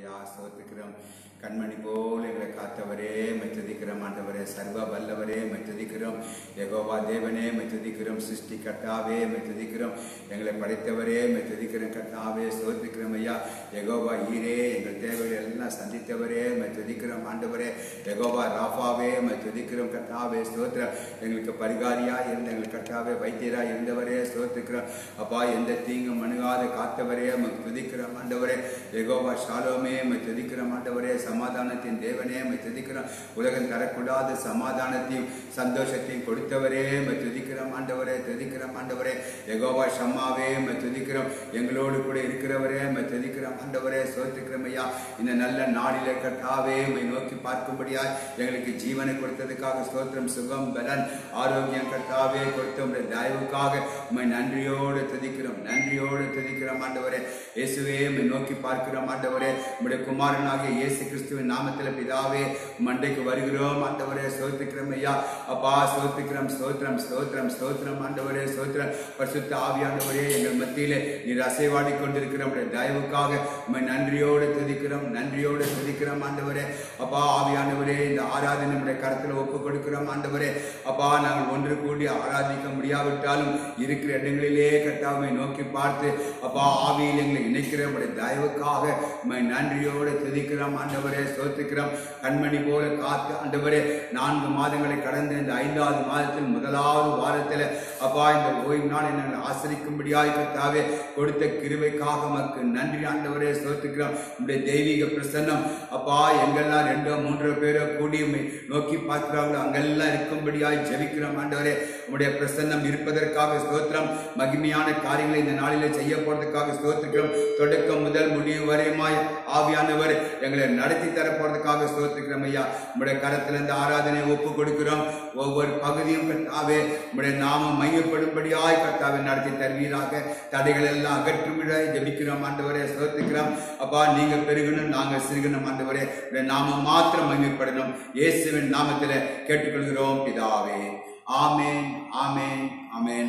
ஐயா ஸ்தோத்திக்கிறோம் கண்மணி போல் எங்களை காத்தவரே மெச்சதிக்கிறோம் ஆண்டவரே சர்வ வல்லவரே மெச்சதிக்கிறோம் யெகோவா தேவனே மெச்சதிக்கிறோம் சிருஷ்டி கர்த்தாவே மெச்சதிக்கிறோம் எங்களை படைத்தவரே மெச்சதிக்கிறோம் கர்த்தாவே ஸ்தோத்திக்கிறோம் ஐயா யெகோவா ஈரே எங்கள் தேவைகளை எல்லாம் சந்தித்தவரே மெச்சதிக்கிறோம் ஆண்டவரே யெகோவா ராஃபாவே மெச்சதிக்கிறோம் கர்த்தாவே ஸ்தோத்திரம் எங்களுக்கு பரிகாரியா இருந்த எங்களுக்கு கர்த்தாவே வைத்தியரா இருந்தவரே ஸ்தோத்திக்கிறோம் அப்பா எந்த தீங்கும் அணுகாத காத்தவரே உமக்கு துதிக்கிறோம் ஆண்டவரே யெகோவா ஷாலோமே உம்மை துதிக்கிறோம் ஆண்டவரே சமாதானத்தின் தேவனே உம்மை துதிக்கிறோம் உலகம் தரக்கூடாத சமாதானத்தையும் சந்தோஷத்தையும் கொடுத்தவரே உம்மை துதிக்கிறோம் ஆண்டவரே துதிக்கிறோம் ஆண்டவரே யெகோவா ஷம்மாவே உம்மை துதிக்கிறோம் எங்களோடு கூட இருக்கிறவரே உம்மை துதிக்கிறோம் ஆண்டவரே சோத்திக்கிறோம் ஐயா இந்த நல்ல நாளிலே கர்த்தாவே உம்மை நோக்கி பார்க்கும்படியாய் எங்களுக்கு ஜீவனை கொடுத்ததுக்காக ஸ்தோத்திரம் சுகம் பலன் ஆரோக்கியம் கர்த்தாவே கொடுத்த உம்முடைய தயவுக்காக உம்மை நன்றியோடு துதிக்கிறோம் நன்றியோடு துதிக்கிறோம் ஆண்டவரே இயேசுவே உம்மை நோக்கி பார்க்கிறோம் ஆண்டவரே உம்முடைய குமாரனாகிய இயேசு கிறிஸ்துவின் நாமத்தில் பிதாவே மண்டைக்கு வருகிறோம் ஆண்டவரே ஸ்தோத்திக்கிறோம் ஐயா அப்பா ஸ்தோத்திக்கிறோம் ஸ்தோத்திரம் ஸ்தோத்திரம் ஸ்தோத்திரம் ஆண்டவரே ஸ்தோத்திரம் பரிசுத்த ஆவியானவரே எங்கள் மத்தியிலே நீர் அசைவாடி கொண்டிருக்கிற உம்முடைய தயவுக்காக உம்மை நன்றியோடு துதிக்கிறோம் நன்றியோடு துதிக்கிறோம் ஆண்டவரே அப்பா ஆவியானவரே இந்த ஆராதனை நம்முடைய கரத்தில் ஒப்பு கொடுக்கிறோம் ஆண்டவரே அப்பா நாங்கள் ஒன்று கூடி ஆராதிக்க முடியாவிட்டாலும் இருக்கிற இடங்களிலே கர்த்தாவை நோக்கி பார்த்து அப்பா ஆவியில் எங்களை இணைக்கிற உடைய தயவுக்காக உம்மை நன்றியோடு துதிக்கிறோம் ஆண்டவரே ஸ்தோத்திக்கிறோம் கண்மணி போல காத்து ஆண்டவரே நான்கு மாதங்களை கடந்து இந்த ஐந்தாவது மாதத்தில் முதலாவது வாரத்தில் அப்பா இந்த ஓய்வு நாளை நாங்கள் ஆசரிக்கும்படியாய் கர்த்தாவே கொடுத்த கிருபைக்காக உமக்கு நன்றி ஆண்டவரே ஸ்தோத்திக்கிறோம் உடைய தெய்வீக பிரசன்னம் அப்பா எங்கெல்லாம் ரெண்டோ மூன்றோ பேரோ கூடி உம்மை நோக்கி பார்க்கிறாங்களோ அங்கெல்லாம் இருக்கும்படியாய் ஜெபிக்கிறோம் ஆண்டவரே உம்முடைய பிரசன்னம் இருப்பதற்காக ஸ்தோத்திரம் மகிமையான காரியங்களை இந்த நாளிலே செய்ய போறதுக்காக ஸ்தோத்திக்கிறோம் தொடக்கம் முதல் முடிவு வரையுமாய் ஆவியானவர் எங்களை நடத்தி தர போறதுக்காக ஸ்தோத்திக்கிறோம் ஐயா உம்முடைய கரத்துல இந்த ஆராதனை ஒப்பு கொடுக்கிறோம் ஒவ்வொரு பகுதியும் கர்த்தாவே உம்முடைய நாமம் மையப்படும்படியாய் கர்த்தாவை நடத்தி தருவீராக தடைகள் எல்லாம் அகற்றும்படியாய் ஜெபிக்கிறோம் ஆண்டவரே ஸ்தோத்திக்கிறோம் அப்பா நீங்க பெருகணும் நாங்க சிறுகணும் ஆண்டவரே உடைய நாமம் மாத்திரம் மையப்படணும் இயேசுவின் நாமத்திலே கேட்டுக்கொள்கிறோம் பிதாவே ஆமேன் ஆமேன் ஆமேன்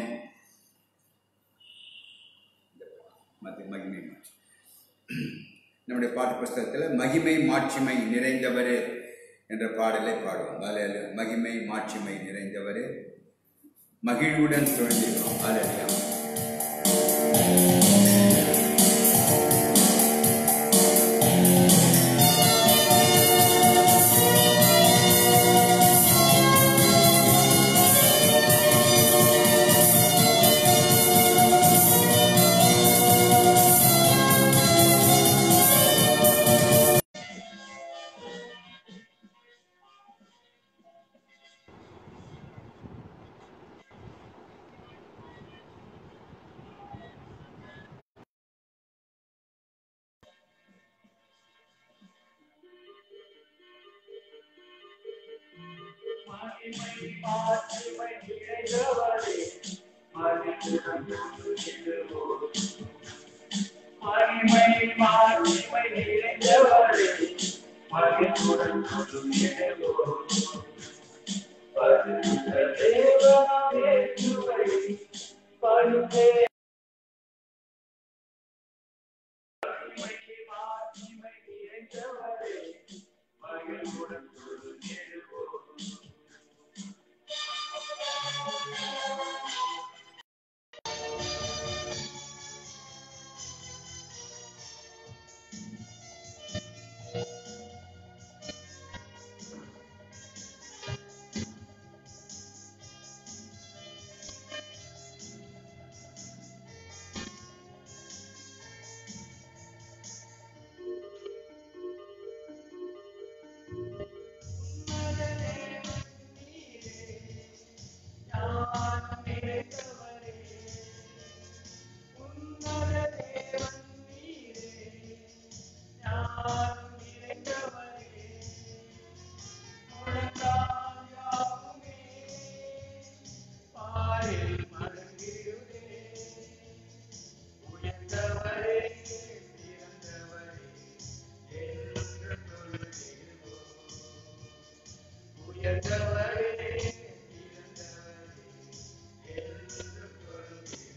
மத்தி- மகிமை மாட்சி நம்முடைய பாட்டு புஸ்தகத்தில் மகிமை மாட்சிமை நிறைந்தவரே என்ற பாடலை பாடுவோம் அதில் மகிமை மாட்சிமை நிறைந்தவரே மகிழ்வுடன் சுழந்திருக்கிறோம் அலையா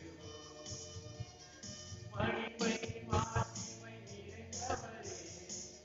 மகிமை மாட்சிமை நிறைந்தவரே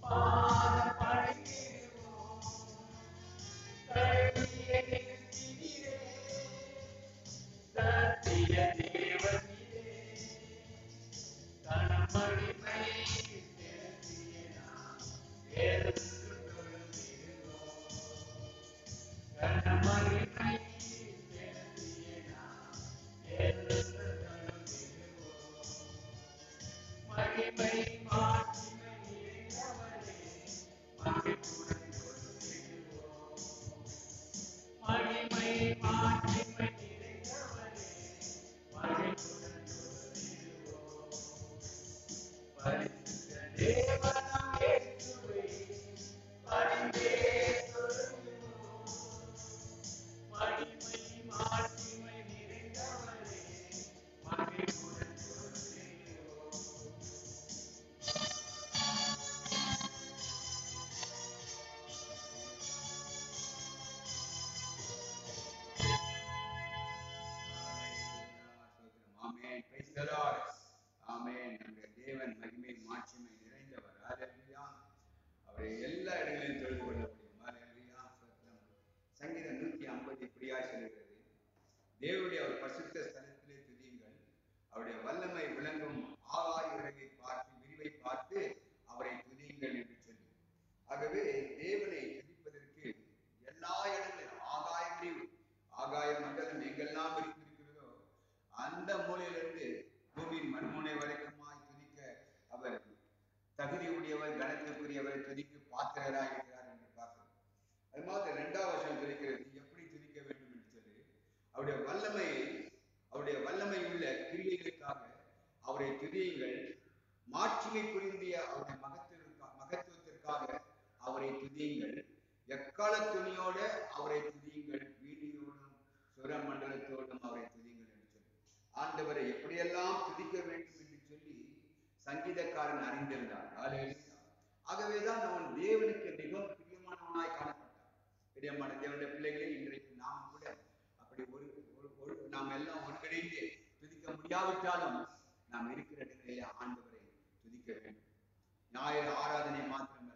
ஆமென் Praise the Lord. ஆமென் நம்முடைய தேவன் மகிமை மாட்சிமை நிறைந்தவர் ஹalleluya அவரை எல்லா இடங்களிலும் தொழுது கொள்ள முடியும் ஹalleluya ஸ்தோத்திரம் சங்கீதம் நூத்தி ஐம்பது இப்படியாய் சொல்கிறது தேவனுடைய அவர் பரிசுத்த ஸ்தலத்திலே துதியுங்கள் அவருடைய வல்லமை விளங்கும் ஆகாய உலகை பார்த்து விரிவை பார்த்து அவரை துதியுங்கள் என்று சொல்லி ஆகவே தேவனை துதிப்பதற்கு எல்லா இடங்களிலும் ஆகாய விரிவு ஆகாய மண்டலம் எங்கெல்லாம் விரிந்திருக்கிறதோ அந்த மூலையிலிருந்து பூமியின் மண்முனை வரைக்குமாய் துதிக்க அவர் தகுதியுடையவர் கனத்திற்குரியவர் துதிக்கு பாத்திரராய் இருக்கிறார் என்று பார்க்கிறோம் அது மாதிரி இரண்டாவது வருஷம் துதிக்கிறது எப்படி துதிக்க வேண்டும் என்று சொல்லி அவருடைய வல்லமையை அவருடைய வல்லமை உள்ள கிரியைகளுக்காக அவரை துதியுங்கள் மாட்சிமை புரிந்திய அவருடைய மகத்துவத்திற்காக மகத்துவத்திற்காக அவரை துதியுங்கள் எக்கால துணியோட அவரை துதியுங்கள் வீடியோடும் சுரமண்டலத்தோடும் அவரை துதியுங்கள் என்று சொல்லி ஆண்டவரை எப்படியெல்லாம் துதிக்க வேண்டும் என்று சொல்லி சங்கீதக்காரன் அறிந்திருந்தார் ஹalleluya. ஆகவேதான் அவன் தேவனுக்கு மிகவும் பிரியமானவனாய் காணப்பட்டான் பிரியமான தேவனுடைய பிள்ளைகளே இன்றைக்கு நாம் கூட அப்படி ஒரு ஒரு- ஒரு நாம் எல்லாம் ஒன்றிணைந்து துதிக்க முடியாவிட்டாலும் நாம் இருக்கிற இடங்களிலே ஆண்டவரை துதிக்க வேண்டும் ஞாயிறு ஆராதனை மாத்திரமல்ல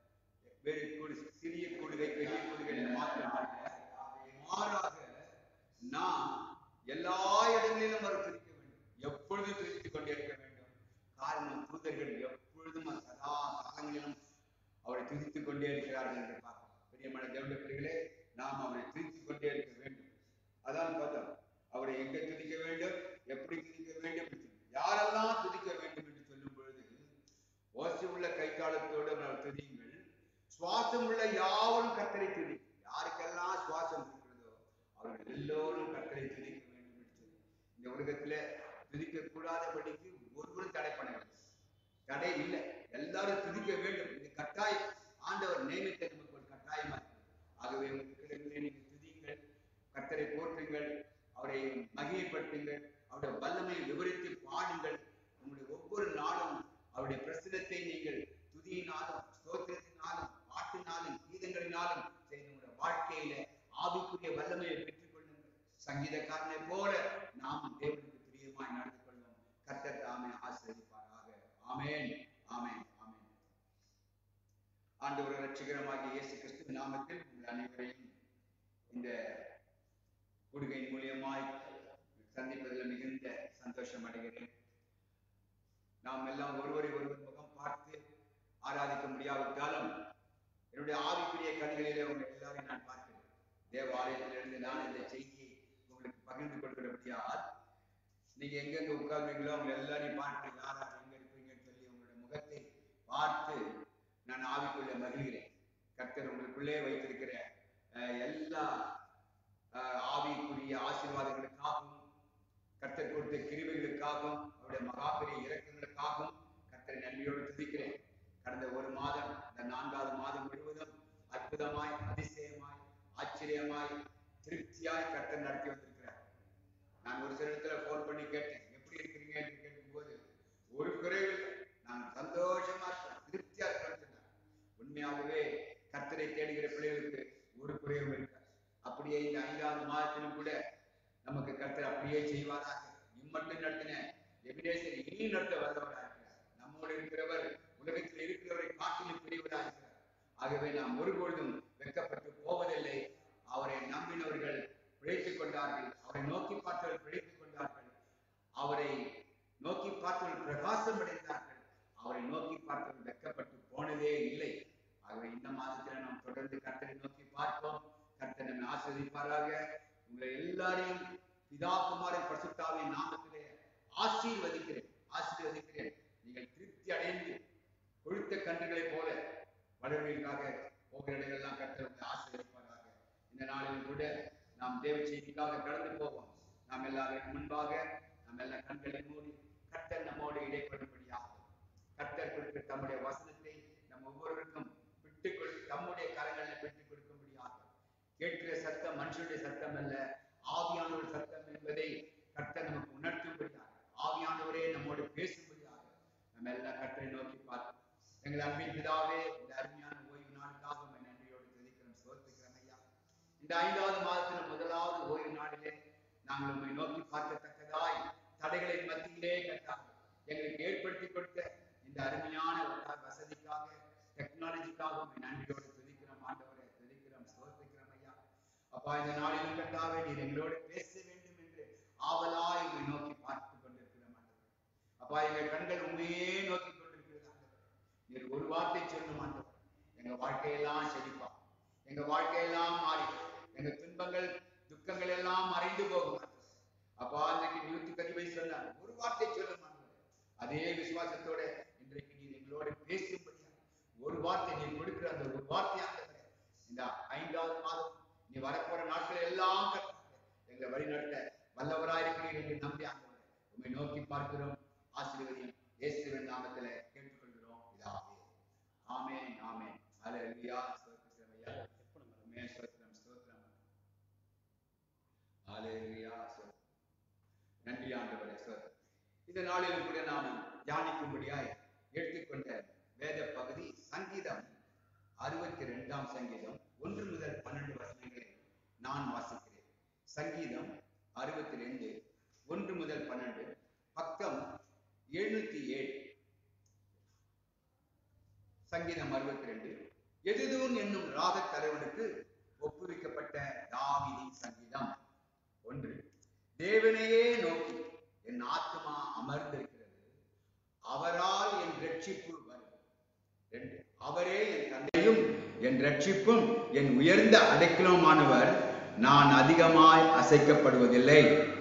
வேறு கூடு சிறிய கூடுகை பெரிய கூடுகள் மாத்திரமல்ல மாறாக நாம் எல்லா இடங்களிலும் அவர் துதிக்க வேண்டும் எப்பொழுதும் துதித்துக் கொண்டே இருக்க வேண்டும் காரணம் தூதர்கள் எப்பொழுதும் சதா காலங்களிலும் அவரை துதித்துக் கொண்டே இருக்கிறார்கள் என்று பார்க்கிறோம் பிரியமான தேவனுடைய பிள்ளைகளே நாம் அவரை துதித்துக் கொண்டே இருக்க வேண்டும் அதான் பார்த்தோம் அவரை எங்க துதிக்க வேண்டும் எப்படி துதிக்க வேண்டும் என்று சொல்லி. யாரெல்லாம் துதிக்க வேண்டும் என்று சொல்லும் பொழுது ஓசி உள்ள கைக்காலத்தோடு அவர் துதியுங்கள் சுவாசம் உள்ள யாவரும் கத்தரை துதி யாருக்கெல்லாம் சுவாசம் இருக்கிறதோ அவர்கள் எல்லோரும் கத்தரை துதிக்க வேண்டும் என்று சொல்லி இந்த உலகத்துல துதிக்க கூடாதபடிக்கு ஒருவரும் தடை பண்ணவில்லை தடை இல்லை எல்லாரும் துதிக்க வேண்டும் இது கட்டாயம் ஆண்டவர் நியமித்த நமக்கு ஒரு கட்டாயமா இருக்கு ஆகவே உங்களுக்கு இடங்களிலே நீங்கள் துதியுங்கள் கர்த்தரை போற்றுங்கள் அவரை மகிமைப்படுத்துங்கள் அவருடைய வல்லமையை விவரித்து பாடுங்கள் உங்களுடைய ஒவ்வொரு நாளும் அவருடைய பிரசனத்தை நீங்கள் துதியினாலும் ஸ்தோத்திரத்தினாலும் பாட்டினாலும் கீதங்களினாலும் செய்து உங்களுடைய வாழ்க்கையில ஆவிக்குரிய வல்லமையை பெற்றுக் கொள்ளுங்கள் சங்கீதக்காரனை போல நாம் தேவனுக்கு பிரியமாய் நடந்து கொள்வோம் கர்த்தர் தாமே ஆசீர்வதிப்பாராக ஆமென் ஆமென் ஆமென் ஆண்டவர் ரட்சிகரமாகிய இயேசு கிறிஸ்து நாமத்தில் உங்கள் அனைவரையும் இந்த கொடுகையின் மூலியமாய் சந்திப்பதில் மிகுந்த சந்தோஷம் அடைகிறேன் நாம் எல்லாம் ஒருவரை ஒருவர் முகம் பார்த்து ஆராதிக்க முடியாவிட்டாலும் என்னுடைய ஆவிக்குரிய கண்களிலே உங்க எல்லாரையும் நான் பார்க்கிறேன் தேவ ஆலயத்திலிருந்து நான் இந்த செய்தியை உங்களுக்கு பகிர்ந்து கொள்கிறபடியால் நீங்க எங்கெங்க உட்கார்ந்தீங்களோ அவங்க எல்லாரையும் பார்த்து யாரா எங்க இருப்பீங்கன்னு சொல்லி உங்களுடைய முகத்தை பார்த்து நான் ஆவிக்குள்ள மகிழ்கிறேன் கர்த்தர் உங்களுக்குள்ளே வைத்திருக்கிற அஹ், எல்லா அஹ், ஆவிக்குரிய ஆசீர்வாதங்களுக்காகவும் கர்த்தர் கொடுத்த கிருபைகளுக்காகவும் அவருடைய மகாபெரிய இறக்கங்களுக்காகவும் கர்த்தரை நன்றியோடு துதிக்கிறேன் கடந்த ஒரு மாதம் இந்த நான்காவது மாதம் முழுவதும் அற்புதமாய் அதிசயமாய் ஆச்சரியமாய் திருப்தியாய் கர்த்தர் நடத்தி வந்திருக்கிறார் நான் ஒரு சில இடத்துல ஃபோன் பண்ணி கேட்டேன் எப்படி இருக்கிறீங்க என்று கேட்கும்போது ஒரு குறைவு நான் சந்தோஷமா இருக்கிறேன் திருப்தியா இருக்கிறேன் சொன்னார். உண்மையாகவே கர்த்தரை தேடுகிற பிள்ளைகளுக்கு ஒரு குறைவும் இருக்காது அப்படியே இந்த ஐந்தாவது மாதத்திலும் கூட நமக்கு கர்த்தர் அப்படியே செய்வாராக இம்மட்டும் நடத்தின எபினேசர் இனி நடத்த வல்லவராக இருக்கிறார் நம்மோடு இருக்கிறவர் உலகத்தில் இருக்கிறவரை காட்டிலும் பெரியவராக ஆகவே நாம் ஒருபொழுதும் வெட்கப்பட்டு போவதில்லை அவரை நம்பினவர்கள் பிழைத்துக் கொண்டார்கள் அவரை நோக்கி பார்த்தவர்கள் பிழைத்துக் கொண்டார்கள் அவரை நோக்கி பார்த்தவர்கள் பிரகாசம் அடைந்தார்கள் அவரை நோக்கி பார்த்தவர்கள் வெட்கப்பட்டு போனதே இல்லை ஆகவே இந்த மாதத்தில் நாம் தொடர்ந்து கர்த்தரை நோக்கி பார்ப்போம் கர்த்தர் நம்மை ஆசிர்வதிப்பாராக உங்களை எல்லாரையும் பிதா குமாரன் பசுத்தாவின் நாமத்திலே ஆசீர்வதிக்கிறேன் ஆசீர்வதிக்கிறேன் நீங்கள் திருப்தி அடைந்து கொழுத்த கன்றுகளைப் போல வளர்வீர்களாக போகிற இடங்கள்லாம் கர்த்தர் உங்களை ஆசீர்வதிப்பாராக இந்த நாளில் கூட நாம் தேவ செய்திக்காக கடந்து போவோம் நாம் எல்லாரும் முன்பாக நாம் எல்லாம் கண்களை மூடி கர்த்தர் நம்மோடு இடைப்படும்படியாக கர்த்தர் கொடுக்கிற தம்முடைய வசனத்தை நம் ஒவ்வொருவருக்கும் விட்டு கொடு தம்முடைய கரங்களில் விட்டு கொடுக்கும்படியாக கேட்கிற சத்தம் மனுஷனுடைய சத்தம் அல்ல ஆவியானவர் சத்தம் என்பதை கர்த்தர் நமக்கு உணர்த்தும்படியாக ஆவியானவரே நம்மோடு பேசும்படியாக நம்ம எல்லாம் கர்த்தரை நோக்கி பார்ப்போம் எங்கள் அன்பின் பிதாவே இந்த அருமையான ஓய்வு நாளுக்காக உம்மை நன்றியோடு துதிக்கிறோம் சோர்த்துக்கிறோம் ஐயா இந்த ஐந்தாவது மாதத்தின் முதலாவது ஓய்வு நாளிலே நாங்கள் உண்மை நோக்கி பார்க்கத்தக்கதாய் தடைகளின் மத்தியிலே கட்டாக எங்களுக்கு ஏற்படுத்தி கொடுத்த இந்த அருமையான வ- வசதிக்காக டெக்னாலஜிக்காக உண்மை நன்றியோடு துதிக்கிறோம் ஆண்டவரை துதிக்கிறோம் சோர்த்துக்கிறோம் ஐயா அப்பா இந்த நாளிலும் கட்டாவே நீர் எங்களோடு பேச வேண்டும் என்று ஆவலாய் உண்மை நோக்கி பார்த்து கொண்டிருக்கிறோம் ஆண்டவரே அப்பா எங்கள் கண்கள் உண்மையே நோக்கி கொண்டிருக்கிறது ஆண்டவரே நீர் ஒரு வார்த்தை சொல்லணும் ஆண்டவரே எங்க வாழ்க்கையெல்லாம் செழிப்பா எங்க வாழ்க்கையெல்லாம் மாறி எங்க துன்பங்கள் துக்கங்கள் எல்லாம் மறைந்து போகும் ஆண்டவரே. அப்பா அன்றைக்கு நியூத்தி கதிவை சொன்னார் ஒரு வார்த்தை சொல்லும் ஆண்டவரே அதே விசுவாசத்தோட இன்றைக்கு நீர் எங்களோடு பேசும்படியா ஒரு வார்த்தை நீர் கொடுக்கிற அந்த ஒரு வார்த்தை ஆண்டவரே இந்த ஐந்தாவது மாதம் நீ வரப்போற நாட்கள் எல்லாம் கர்த்தாவே, எங்களை வழிநடத்த வல்லவராயிருக்கிறீர் என்று நம்பி ஆண்டவரே உண்மை நோக்கி பார்க்கிறோம் ஆசீர்வதியும் இயேசுவின் நாமத்துல கேட்டுக்கொள்கிறோம் இதாவே ஆமென் ஆமென் ஹalleluya ஸ்தோத்திரம் ஐயா ஆமென் ஸ்தோத்திரம் ஸ்தோத்திரம் ஹalleluya ஸ்தோத்திரம் நன்றி ஆண்டவரே ஸ்தோத்திரம் இந்த நாளிலும் கூட நாம் தியானிக்கும்படியாய் எடுத்துக்கொண்ட வேத பகுதி சங்கீதம் அறுபத்தி ரெண்டாம் சங்கீதம் ஒன்று முதல் பன்னெண்டு வசனங்களை நான் வாசிக்கிறேன் சங்கீதம் அறுபத்தி ரெண்டு ஒன்று முதல் பன்னெண்டு பக்கம் எழுநூத்தி ஏழு சங்கீதம் அறுபத்தி ரெண்டு எதுதூன் என்னும் ராகத் தலைவனுக்கு ஒப்புவிக்கப்பட்ட தாவீதின் சங்கீதம் ஒன்று தேவனையே நோக்கி என் ஆத்மா அமர்ந்திருக்கிறது அவரால் என் ரட்சிப்பு வரும் ரெண்டு அவரே என் தந்தையும் என் ரட்சிப்பும் என் உயர்ந்த அடைக்கலமானவர் நான் அதிகமாய் அசைக்கப்படுவதில்லை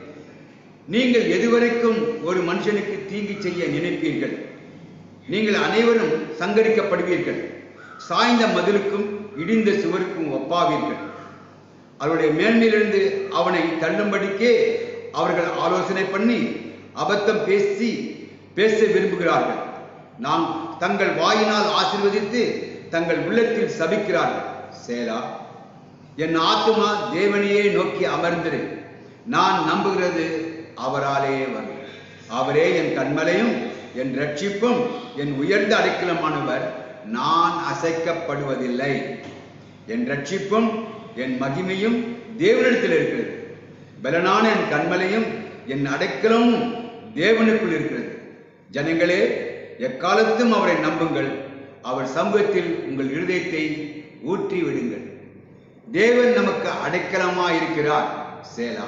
நீங்கள் எதுவரைக்கும் ஒரு மனுஷனுக்கு தீங்கு செய்ய நினைப்பீர்கள் நீங்கள் அனைவரும் சங்கரிக்கப்படுவீர்கள் சாய்ந்த மதிலுக்கும் இடிந்த சுவருக்கும் ஒப்பாவீர்கள் அவருடைய மேன்மையிலிருந்து அவனை தள்ளும்படிக்கே அவர்கள் ஆலோசனை பண்ணி அபத்தம் பேசி பேச விரும்புகிறார்கள் நாம் தங்கள் வாயினால் ஆசீர்வதித்து தங்கள் உள்ளத்தில் சபிக்கிறார்கள் சேலா என் ஆத்துமா தேவனையே நோக்கி அமர்ந்திரு நான் நம்புகிறது அவராலே வரும் அவரே என் கண்மலையும் என் ரட்சிப்பும் என் உயர்ந்த அடைக்கலமானவர் நான் அசைக்கப்படுவதில்லை என் ரட்சிப்பும் என் மகிமையும் தேவனிடத்தில் இருக்கிறது பலனான என் கண்மலையும் என் அடைக்கலமும் தேவனுக்குள் இருக்கிறது ஜனங்களே எக்காலத்தும் அவரை நம்புங்கள் அவர் சமூகத்தில் உங்கள் இருதயத்தை ஊற்றி விடுங்கள் தேவன் நமக்கு அடைக்கலமாய் இருக்கிறார் சேலா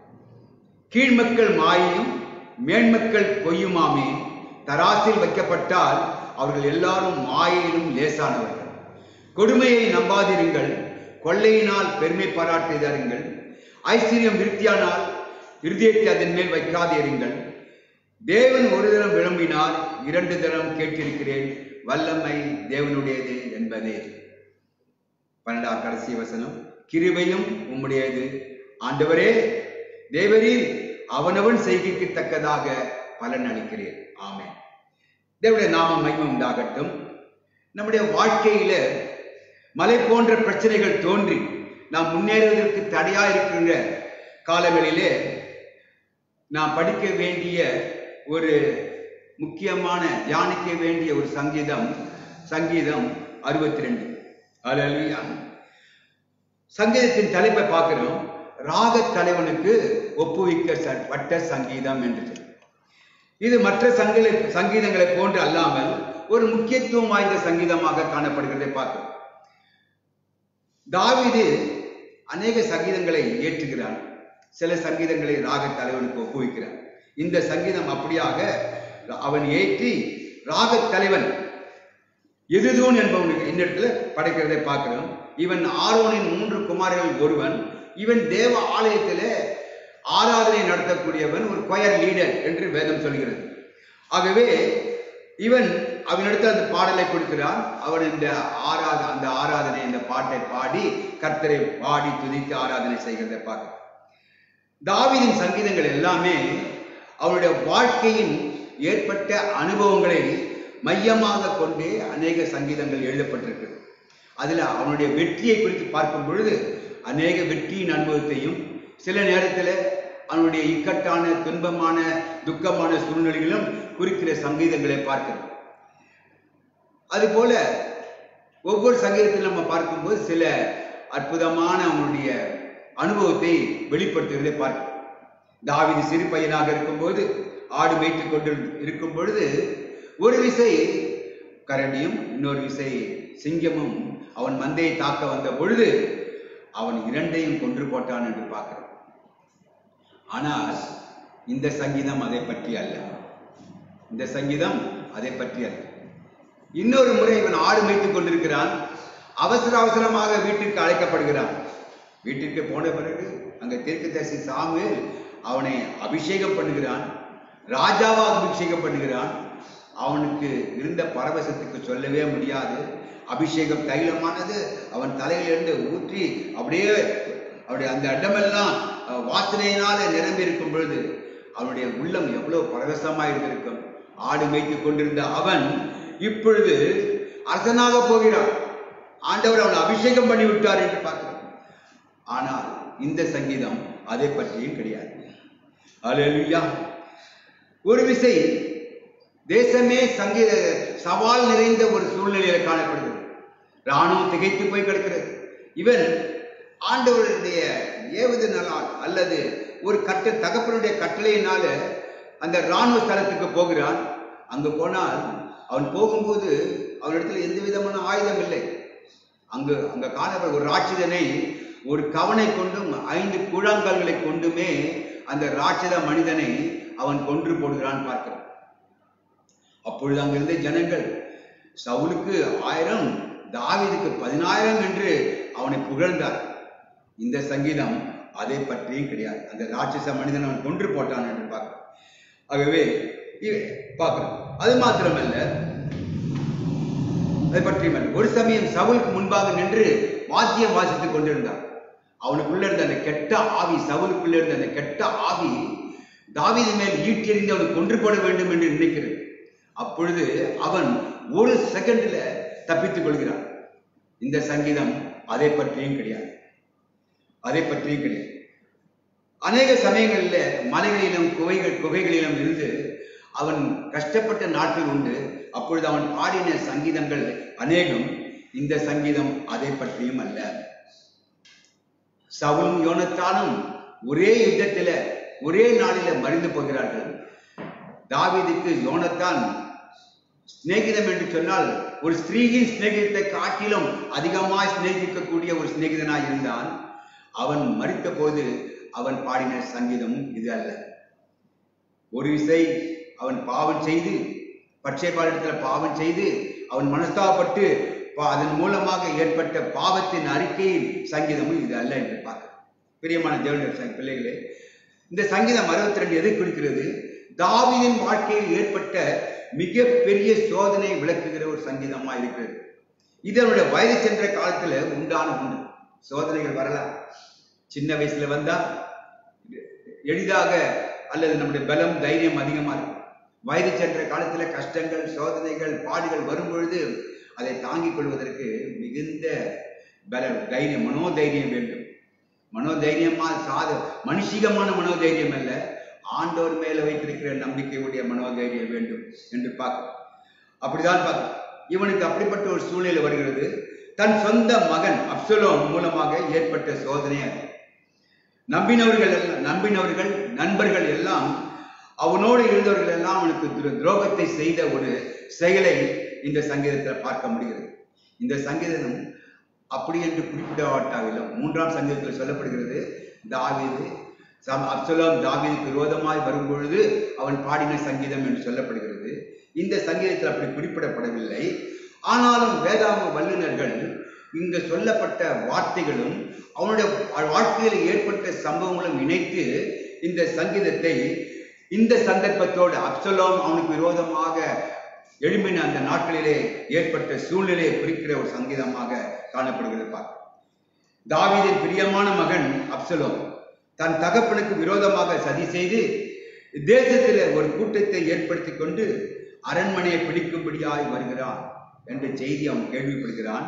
கீழ்மக்கள் மாயையும் மேன்மக்கள் பொய்யுமாமே தராசில் வைக்கப்பட்டால் அவர்கள் எல்லாரும் மாயையிலும் லேசானவர்கள் கொடுமையை நம்பாதிருங்கள் கொள்ளையினால் பெருமை பாராட்டுதாருங்கள் ஐஸ்வர்யம் விருத்தியானால் இருதயத்தை அதன் மேல் வைக்காதிருங்கள் தேவன் ஒரு தரம் விளம்பினார் இரண்டு தரம் கேட்டிருக்கிறேன் வல்லமை தேவனுடையது என்பதே பன்னெண்டாம் கடைசி வசனம் கிருபையும் உம்முடையது ஆண்டவரே தேவரீர் அவனவன் செய்கைக்கு தக்கதாக பலன் அளிக்கிறேன் ஆமென் தேவனுடைய நாமம் மகிமை உண்டாகட்டும் நம்முடைய வாழ்க்கையில மலை போன்ற பிரச்சனைகள் தோன்றி நாம் முன்னேறுவதற்கு தடையா இருக்கின்ற காலங்களிலே நாம் படிக்க வேண்டிய ஒரு முக்கியமான தியானிக்க வேண்டிய ஒரு சங்கீதம் சங்கீதம் அறுபத்தி ரெண்டு அல்லேலூயா சங்கீதத்தின் தலைப்பை பார்க்கிறோம் ராக தலைவனுக்கு ஒப்புவிக்கப்பட்ட சங்கீதம் என்று சொல்லி. இது மற்ற சங்கீத சங்கீதங்களை போன்று அல்லாமல் ஒரு முக்கியத்துவம் வாய்ந்த சங்கீதமாக காணப்படுகிறதை பார்க்கிறோம் தாவீது அநேக சங்கீதங்களை ஏற்றுகிறான் சில சங்கீதங்களை ராக தலைவனுக்கு ஒப்புவிக்கிறான் இந்த சங்கீதம் அப்படியாக அவன் ஏற்றி ராக தலைவன் எதுதூன் என்பவனுக்கு இன்னிடத்துல படைக்கிறதை பார்க்கிறோம் இவன் ஆரோனின் மூன்று குமாரர்கள் ஒருவன் இவன் தேவ ஆலயத்திலே ஆராதனை நடத்தக்கூடியவன் ஒரு கொயர் லீடர் என்று வேதம் சொல்கிறது ஆகவே இவன் அவனிடத்தில் அந்த பாடலை கொடுக்கிறான் அவன் இந்த ஆராத அந்த ஆராதனை இந்த பாட்டை பாடி கர்த்தரை பாடி துதித்து ஆராதனை செய்கிறதை பார்க்கிறோம் தாவீதின் சங்கீதங்கள் எல்லாமே அவனுடைய வாழ்க்கையின் ஏற்பட்ட அனுபவங்களை மையமாக கொண்டே அநேக சங்கீதங்கள் எழுதப்பட்டிருக்கு அதுல அவனுடைய வெற்றியை குறித்து பார்க்கும் பொழுது அநேக வெற்றியின் அனுபவத்தையும் சில நேரத்தில் அவனுடைய இக்கட்டான துன்பமான துக்கமான சூழ்நிலைகளும் குறிக்கிற சங்கீதங்களை பார்க்கிறோம் அதுபோல ஒவ்வொரு சங்கீதத்திலும் நம்ம பார்க்கும்போது சில அற்புதமான அவனுடைய அனுபவத்தை வெளிப்படுத்துவதை பார்க்கிறோம் தாவீது சிறு பையனாக இருக்கும்போது ஆடு மேய்த்துக் கொண்டு இருக்கும் பொழுது ஒரு விசை கரடியும் இன்னொரு விசை சிங்கமும் அவன் மந்தையை தாக்க வந்த பொழுது அவன் இரண்டையும் கொன்று போட்டான் என்று பார்க்கிறோம் ஆனால் இந்த சங்கீதம் அதை பற்றி அல்ல இந்த சங்கீதம் அதை பற்றி அல்ல இன்னொரு முறை இவன் ஆடு மேய்த்துக் கொண்டிருக்கிறான் அவசர அவசரமாக வீட்டிற்கு அழைக்கப்படுகிறான் வீட்டிற்கு போன பிறகு அங்க தீர்க்கதரிசி சாமுவேல் அவனை அபிஷேகம் பண்ணுகிறான் ராஜாவாக அபிஷேகம் பண்ணுகிறான் அவனுக்கு இருந்த பரவசத்துக்கு சொல்லவே முடியாது அபிஷேகம் தைலமானது அவன் தலையிலிருந்து ஊற்றி அப்படியே அவருடைய அந்த இடமெல்லாம் அஹ், வாசனையினால நிரம்பி இருக்கும் பொழுது அவனுடைய உள்ளம் எவ்வளவு பரவசமாக இருந்திருக்கும் ஆடு மேய்த்துக் கொண்டிருந்த அவன் இப்பொழுது அரசனாக போகிறான் ஆண்டவர் அவனை அபிஷேகம் பண்ணி விட்டார் என்று பார்க்கிறோம் ஆனால் இந்த சங்கீதம் அதை பற்றியும் கிடையாது அல்லேலூயா ஒரு விசை தேசமே சங்கீத சவால் நிறைந்த ஒரு சூழ்நிலையில காணப்படுகிறது ராணுவம் திகைத்து போய் கிடக்கிறது இவன் ஆண்டவருடைய ஏவுதலால் அல்லது ஒரு கட்ட தகப்பனுடைய கட்டளையினால அந்த ராணுவ ஸ்தலத்துக்கு போகிறான் அங்கு போனால் அவன் போகும்போது அவனிடத்தில் எந்த விதமான ஆயுதம் இல்லை அங்கு அங்க காணப்பட ஒரு ராட்சதனை ஒரு கவனை கொண்டும் ஐந்து கூழாங்கல்களை கொண்டுமே அந்த ராட்சத மனிதனை அவன் கொன்று போடுகிறான் பார்க்கிறான் அப்பொழுது அங்கிருந்த ஜனங்கள் சவுலுக்கு ஆயிரம் தாவீதுக்கு பதினாயிரம் என்று அவனை புகழ்ந்தார் இந்த சங்கீதம் அதை பற்றியும் கிடையாது அந்த ராட்சச மனிதன் அவன் கொன்று போட்டான் என்று பார்க்கிறோம் ஆகவே இ- பார்க்கிறோம் அது மாத்திரமல்ல அதை பற்றியும் ஒரு சமயம் சவுலுக்கு முன்பாக நின்று வாத்தியம் வாசித்துக் கொண்டிருந்தார் அவனுக்குள்ள இருந்த அந்த கெட்ட ஆவி சவுலுக்குள்ள இருந்த அந்த கெட்ட ஆவி தாவீது மேல் ஈட்டெறிந்து அவனை கொன்று போட வேண்டும் என்று நினைக்கிறது அப்பொழுது அவன் ஒரு செகண்ட்ல தப்பித்துக் கொள்கிறான் இந்த சங்கீதம் அதை பற்றியும் கிடையாது அதை பற்றியும் கிடையாது அநேக சமயங்களில் மலைகளிலும் குகைகள் குகைகளிலும் இருந்து அவன் கஷ்டப்பட்ட நாட்கள் உண்டு அப்பொழுது அவன் பாடின சங்கீதங்கள் அநேகம் இந்த சங்கீதம் அதை பற்றியும் அல்ல சவுலும் யோனத்தானும் ஒரே யுத்தத்தில ஒரே நாளில மறிந்து போகிறார்கள் தாவீதுக்கு யோனத்தான் சிநேகிதம் என்று சொன்னால் ஒரு ஸ்திரீயின் சிநேகிதத்தை காட்டிலும் அதிகமாய் சிநேகிக்கக்கூடிய ஒரு சிநேகிதனாய் இருந்தான் அவன் மறித்த போது அவன் பாடின சங்கீதமும் இது அல்ல ஒரு விசை அவன் பாவம் செய்து பச்சை பாலிடத்தில் பாவம் செய்து அவன் மனஸ்தாபப்பட்டு பா- அதன் மூலமாக ஏற்பட்ட பாவத்தின் அறிக்கையின் சங்கீதமும் இது அல்ல என்று பார்க்கிறோம் பிரியமான தேவனுடைய ச- பிள்ளைகளே இந்த சங்கீதம் அறுபத்தி ரெண்டு எதை குறிக்கிறது தாவீதின் வாழ்க்கையில் ஏற்பட்ட மிகப்பெரிய சோதனை விளக்குகிற ஒரு சங்கீதமா இருக்கிறது இது அவனுடைய வயது சென்ற காலத்துல உண்டான உண்டு சோதனைகள் வரலாம் சின்ன வயசுல வந்தா எளிதாக அல்லது நம்முடைய பலம் தைரியம் அதிகமா இருக்கும் வயது சென்ற காலத்துல கஷ்டங்கள் சோதனைகள் பாடுகள் வரும் பொழுது அதை தாங்கிக் கொள்வதற்கு மிகுந்த பலம் தைரியம் மனோதைரியம் வேண்டும் மனோதைரியமா சாத மனுஷிகமான மனோதைரியம் அல்ல ஆண்டவர் மேல வைத்திருக்கிற நம்பிக்கையுடைய மனோதைரியம் வேண்டும் என்று பார்க்க அப்படிதான் பார்க்க இவனுக்கு அப்படிப்பட்ட ஒரு சூழ்நிலை வருகிறது தன் சொந்த மகன் அப்சலோம் மூலமாக ஏற்பட்ட சோதனை அது நம்பினவர்கள் எல்லாம் நம்பினவர்கள் நண்பர்கள் எல்லாம் அவனோடு இருந்தவர்கள் எல்லாம் அவனுக்கு துர- துரோகத்தை செய்த ஒரு செயலை இந்த சங்கீதத்தில் பார்க்க முடிகிறது இந்த சங்கீதம் அப்படி என்று குறிப்பிடப்பட்டாவிலும் மூன்றாம் சங்கீதத்தில் சொல்லப்படுகிறது தாவீது சம் அப்சலோம் தாவீதுக்கு விரோதமாய் வரும்பொழுது அவன் பாடின சங்கீதம் என்று சொல்லப்படுகிறது இந்த சங்கீதத்தில் அப்படி குறிப்பிடப்படவில்லை ஆனாலும் வேதாம வல்லுநர்கள் இங்கு சொல்லப்பட்ட வார்த்தைகளும் அவனுடைய வாழ்க்கையில் ஏற்பட்ட சம்பவங்களும் இணைத்து இந்த சங்கீதத்தை இந்த சந்தர்ப்பத்தோடு அப்சலோம் அவனுக்கு விரோதமாக எழும்பின அந்த நாட்களிலே ஏற்பட்ட சூழ்நிலையை குறிக்கிற ஒரு சங்கீதமாக காணப்படுகிறது பார்க்க தாவீதின் பிரியமான மகன் அப்சலோம் தன் தகப்பனுக்கு விரோதமாக சதி செய்து தேசத்தில் ஒரு கூட்டத்தை ஏற்படுத்தி கொண்டு அரண்மனையை பிடிக்கும்படியாய் வருகிறான் என்ற செய்தி அவன் கேள்விப்படுகிறான்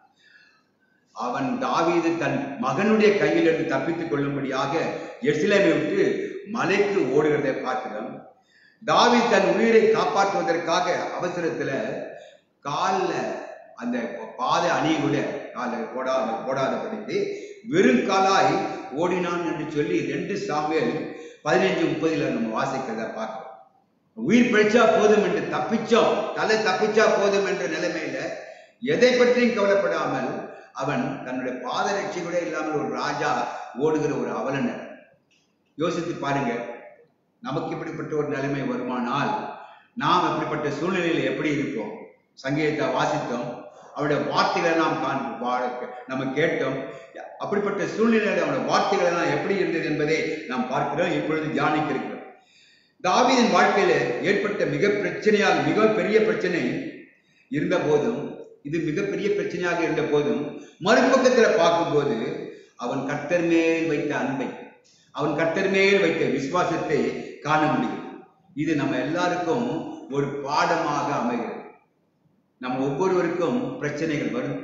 அவன் தாவீது தன் மகனுடைய கையிலிருந்து தப்பித்துக் கொள்ளும்படியாக எருசலேமை விட்டு மலைக்கு ஓடுகிறதை பார்க்கிறோம் தாவி தன் உயிரை காப்பாற்றுவதற்காக அவசரத்துல காலில் அந்த பாத அணியை கூட காலில் போடாத போடாதபடிக்கு வெறும் காலாய் ஓடினான் என்று சொல்லி ரெண்டு சாமியல் பதினைஞ்சு முப்பதுல நம்ம வாசிக்கிறத பார்க்கிறோம் உயிர் பிழைச்சா போதும் என்று தப்பிச்சோம் தலை தப்பிச்சா போதும் என்ற நிலைமையில எதை பற்றியும் கவலைப்படாமல் அவன் தன்னுடைய பாதரட்சி கூட இல்லாமல் ஒரு ராஜா ஓடுகிற ஒரு அவலனர் யோசித்து பாருங்க நமக்கு இப்படிப்பட்ட ஒரு நிலைமை வருமானால் நாம் அப்படிப்பட்ட சூழ்நிலையில் எப்படி இருப்போம் சங்கீதத்தை வாசித்தோம் அவருடைய வார்த்தைகளை நாம் காண் வா- நம்ம கேட்டோம் அப்படிப்பட்ட சூழ்நிலையில் அவனுடைய வார்த்தைகள் எல்லாம் எப்படி இருந்தது என்பதை நாம் பார்க்கிறோம் இப்பொழுது தியானிக்க இருக்கிறோம் தாவீதின் வாழ்க்கையில ஏற்பட்ட மிக பிரச்சனையாக மிக பெரிய பிரச்சனை இருந்த போதும் இது மிகப்பெரிய பிரச்சனையாக இருந்த போதும் மறுபக்கத்துல பார்க்கும்போது அவன் கர்த்தர் மேல் வைத்த அன்பை அவன் கர்த்தர் மேல் வைத்த விசுவாசத்தை காண முடியும் இது நம்ம எல்லாருக்கும் ஒரு பாடமாக அமைகிறது நம்ம ஒவ்வொருவருக்கும் பிரச்சனைகள் வரும்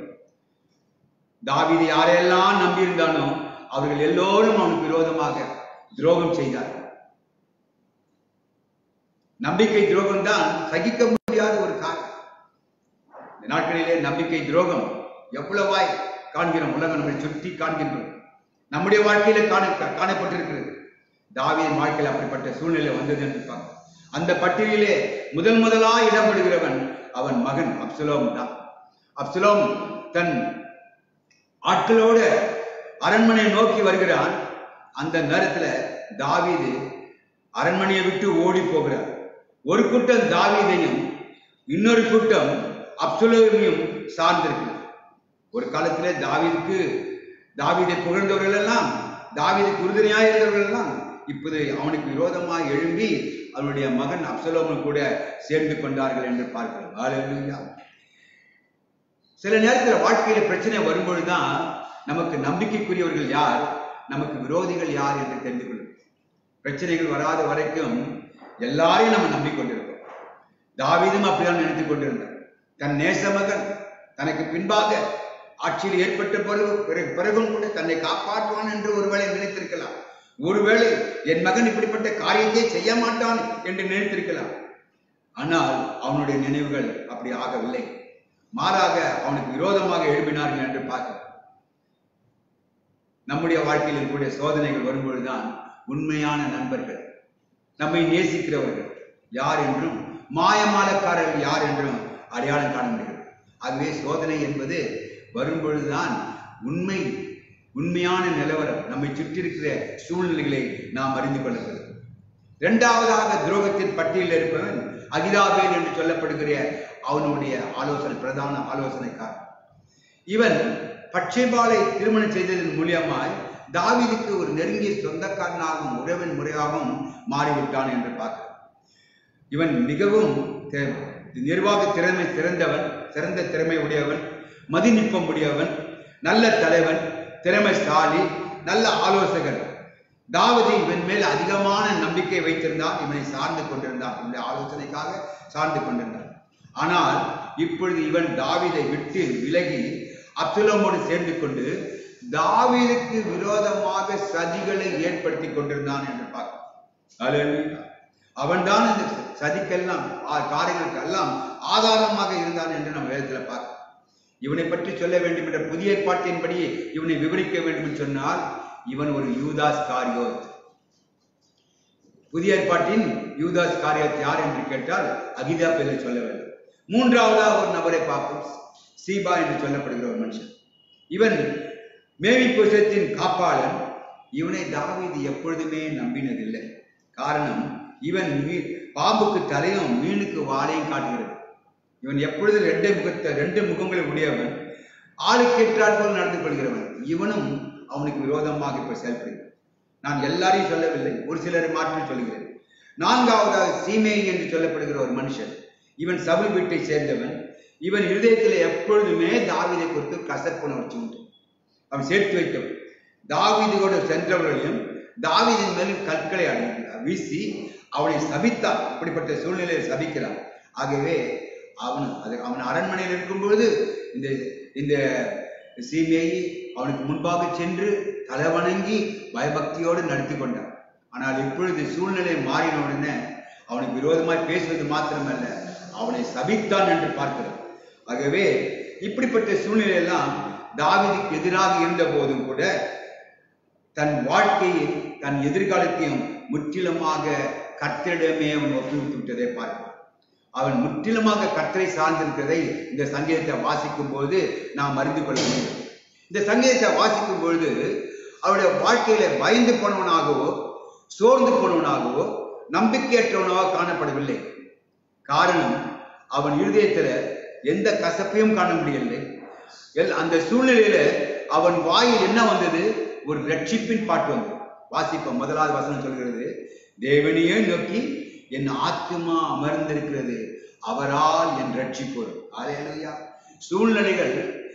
தாவீது யாரையெல்லாம் நம்பியிருந்தானோ அவர்கள் எல்லோரும் அவனுக்கு விரோதமாக துரோகம் செய்தார்கள் நம்பிக்கை துரோகம் தான் சகிக்க முடியாத ஒரு காரியம் இந்த நாட்களிலே நம்பிக்கை துரோகம் எவ்வளவாய் காண்கிறோம் உலகம் நம்மை சுற்றி காண்கின்றோம் நம்முடைய வாழ்க்கையில காண காணப்பட்டிருக்கிறது தாவீதின் வாழ்க்கையில் அப்படிப்பட்ட சூழ்நிலை வந்தது என்று பார்க்கிறோம். அந்த பட்டியலிலே முதல் முதலா இடம்பெறுகிறவன் அவன் மகன் அப்சலோம் தான் அப்சலோம் தன் ஆட்களோடு அரண்மனையை நோக்கி வருகிறான் அந்த நேரத்துல தாவீது அரண்மனையை விட்டு ஓடி போகிறார் ஒரு கூட்டம் தாவீதையும் இன்னொரு கூட்டம் அப்சுலோமையும் சார்ந்திருக்கு ஒரு காலத்திலே தாவீதுக்கு தாவீதை புகழ்ந்தவர்கள் எல்லாம் தாவீதுக்கு உறுதுணையாக இருந்தவர்கள் எல்லாம் இப்போது அவனுக்கு விரோதமாக எழும்பி அவனுடைய மகன் அப்சலோமும் கூட சேர்ந்து கொண்டார்கள் என்று பார்க்கிறோம் ஹalleluya. சில நேரத்தில் வாழ்க்கையில பிரச்சனை வரும்பொழுதுதான் நமக்கு நம்பிக்கைக்குரியவர்கள் யார் நமக்கு விரோதிகள் யார் என்று தெரிந்து கொள்ளும் பிரச்சனைகள் வராத வரைக்கும் எல்லாரையும் நம்ம நம்பிக்கொண்டிருக்கோம் தாவீதும் அப்படிதான் நினைத்துக் கொண்டிருந்தார் தன் நேச மகன் தனக்கு பின்பாக ஆட்சியில் ஏற்பட்ட பிறகு பிறகு- பிறகும் கூட தன்னை காப்பாற்றுவான் என்று ஒருவேளை நினைத்திருக்கலாம் ஒருவேளை என் மகன் இப்படிப்பட்ட காரியத்தை செய்ய மாட்டான் என்று நினைத்திருக்கலாம் ஆனால் அவனுடைய நினைவுகள் அப்படி ஆகவில்லை மாறாக அவனுக்கு விரோதமாக எழுப்பினார்கள் என்று பார்க்கிறோம் நம்முடைய வாழ்க்கையில் இருக்கக்கூடிய சோதனைகள் வரும்பொழுதுதான் உண்மையான நண்பர்கள் நம்மை நேசிக்கிறவர்கள் யார் என்றும் மாயமாலக்காரர்கள் யார் என்றும் அடையாளம் காண முடிகிறது ஆகவே சோதனை என்பது வரும்பொழுதுதான் உண்மை உண்மையான நிலவரம் நம்மை சுற்றி இருக்கிற சூழ்நிலைகளை நாம் அறிந்து கொள்ளுகிறது இரண்டாவதாக துரோகத்தின் பட்டியலில் இருப்பவன் அகிதாபேல் என்று சொல்லப்படுகிற அவனுடைய ஆலோசனை பிரதான ஆலோசனைக்காரன் இவன் பட்சேபாலை திருமணம் செய்ததன் மூலியமாய் தாவீதுக்கு ஒரு நெருங்கிய சொந்தக்காரனாகவும் உறவின் முறையாகவும் மாறிவிட்டான் என்று பார்க்கிறோம் இவன் மிகவும் தெ- நிர்வாக திறமை சிறந்தவன் சிறந்த திறமை உடையவன் மதிநுட்பம் உடையவன் நல்ல தலைவன் திறமைசாலி நல்ல ஆலோசகர் தாவதி இவன் மேல் அதிகமான நம்பிக்கை வைத்திருந்தான் இவனை சார்ந்து கொண்டிருந்தான் இவனுடைய ஆலோசனைக்காக சார்ந்து கொண்டிருந்தான் ஆனால் இப்பொழுது இவன் தாவீதை விட்டு விலகி அப்சுலமோடு சேர்ந்து கொண்டு தாவீதுக்கு விரோதமாக சதிகளை ஏற்படுத்தி கொண்டிருந்தான் என்று பார்க்கிறோம் அவன்தான் இந்த சதிக்கெல்லாம் ஆ- காரியங்களுக்கெல்லாம் ஆதாரமாக இருந்தான் என்று நம்ம வேதத்தில் பார்க்கிறோம் இவனை பற்றி சொல்ல வேண்டும் என்ற புதிய ஏற்பாட்டின்படி இவனை விவரிக்க வேண்டும் என்று சொன்னால் இவன் ஒரு யூதாஸ் காரியோத் புதிய ஏற்பாட்டின் யூதாஸ் காரியோத் யார் என்று கேட்டால் அகிதாபேலை சொல்ல வேண்டும் மூன்றாவதாக ஒரு நபரை பார்ப்போம் சீபா என்று சொல்லப்படுகிற ஒரு மனுஷன் இவன் மேவிபுசத்தின் காப்பாளன் இவனை தாவீது எப்பொழுதுமே நம்பினதில்லை காரணம் இவன் மீ- பாம்புக்கு தலையும் மீனுக்கு வாலையும் காட்டுகிறது இவன் எப்பொழுது ரெண்டு முகத்தை ரெண்டு முகங்களை உடையவன் ஆளுக்கேற்றாற் போல் நடந்து கொள்கிறவன் இவனும் அவனுக்கு விரோதமாக இப்ப செயல்படுகிறான் நான் எல்லாரையும் சொல்லவில்லை ஒரு சிலரை மாற்றி சொல்கிறேன் நான்காவதாக சீமே என்று சொல்லப்படுகிற ஒரு மனுஷன் இவன் சவுல் வீட்டை சேர்ந்தவன் இவன் இருதயத்தில் எப்பொழுதுமே தாவீதை குறித்து கசப்புணர்ச்சி உண்டு அவன் சேர்த்து வைத்தவன் தாவீதோடு சென்றவர்களையும் தாவீதின் மேலும் கற்களை அடி வீசி அவனை சபித்தான் அப்படிப்பட்ட சூழ்நிலையை சபிக்கிறான் ஆகவே அவன் அது அவன் அரண்மனையில் இருக்கும்பொழுது இந்த இந்த சீமையை அவனுக்கு முன்பாக சென்று தலைவணங்கி பயபக்தியோடு நடத்தி கொண்டான் ஆனால் இப்பொழுது சூழ்நிலை மாறின உடனே அவனுக்கு விரோதமாய் பேசுவது மாத்திரமல்ல அவனை சபித்தான் என்று பார்க்கிறோம் ஆகவே இப்படிப்பட்ட சூழ்நிலையெல்லாம் தாவீதுக்கு எதிராக இருந்த போதும் கூட தன் வாழ்க்கையை தன் எதிர்காலத்தையும் முற்றிலுமாக கர்த்தரிடமே அவன் ஒப்புவித்து விட்டதை பார்க்கிறோம் அவன் முற்றிலுமாக கர்த்தரை சார்ந்திருக்கிறதை இந்த சங்கீதத்தை வாசிக்கும் போது நாம் அறிந்து கொள்ள வேண்டும் இந்த சங்கீதத்தை வாசிக்கும் பொழுது அவருடைய வாழ்க்கையில பயந்து போனவனாகவோ சோர்ந்து போனவனாகவோ நம்பிக்கையற்றவனாக காணப்படவில்லை காரணம் அவன் இருதயத்துல எந்த கசப்பையும் காண முடியவில்லை எல் அந்த சூழ்நிலையில அவன் வாயில் என்ன வந்தது ஒரு ரட்சிப்பின் பாட்டு வந்தது வாசிப்போம் முதலாவது வசனம் சொல்கிறது தேவனையே நோக்கி என் ஆத்துமா அமர்ந்திருக்கிறது அவரால் என் ரட்சிப்போர் ஆலையா சூழ்நிலைகள்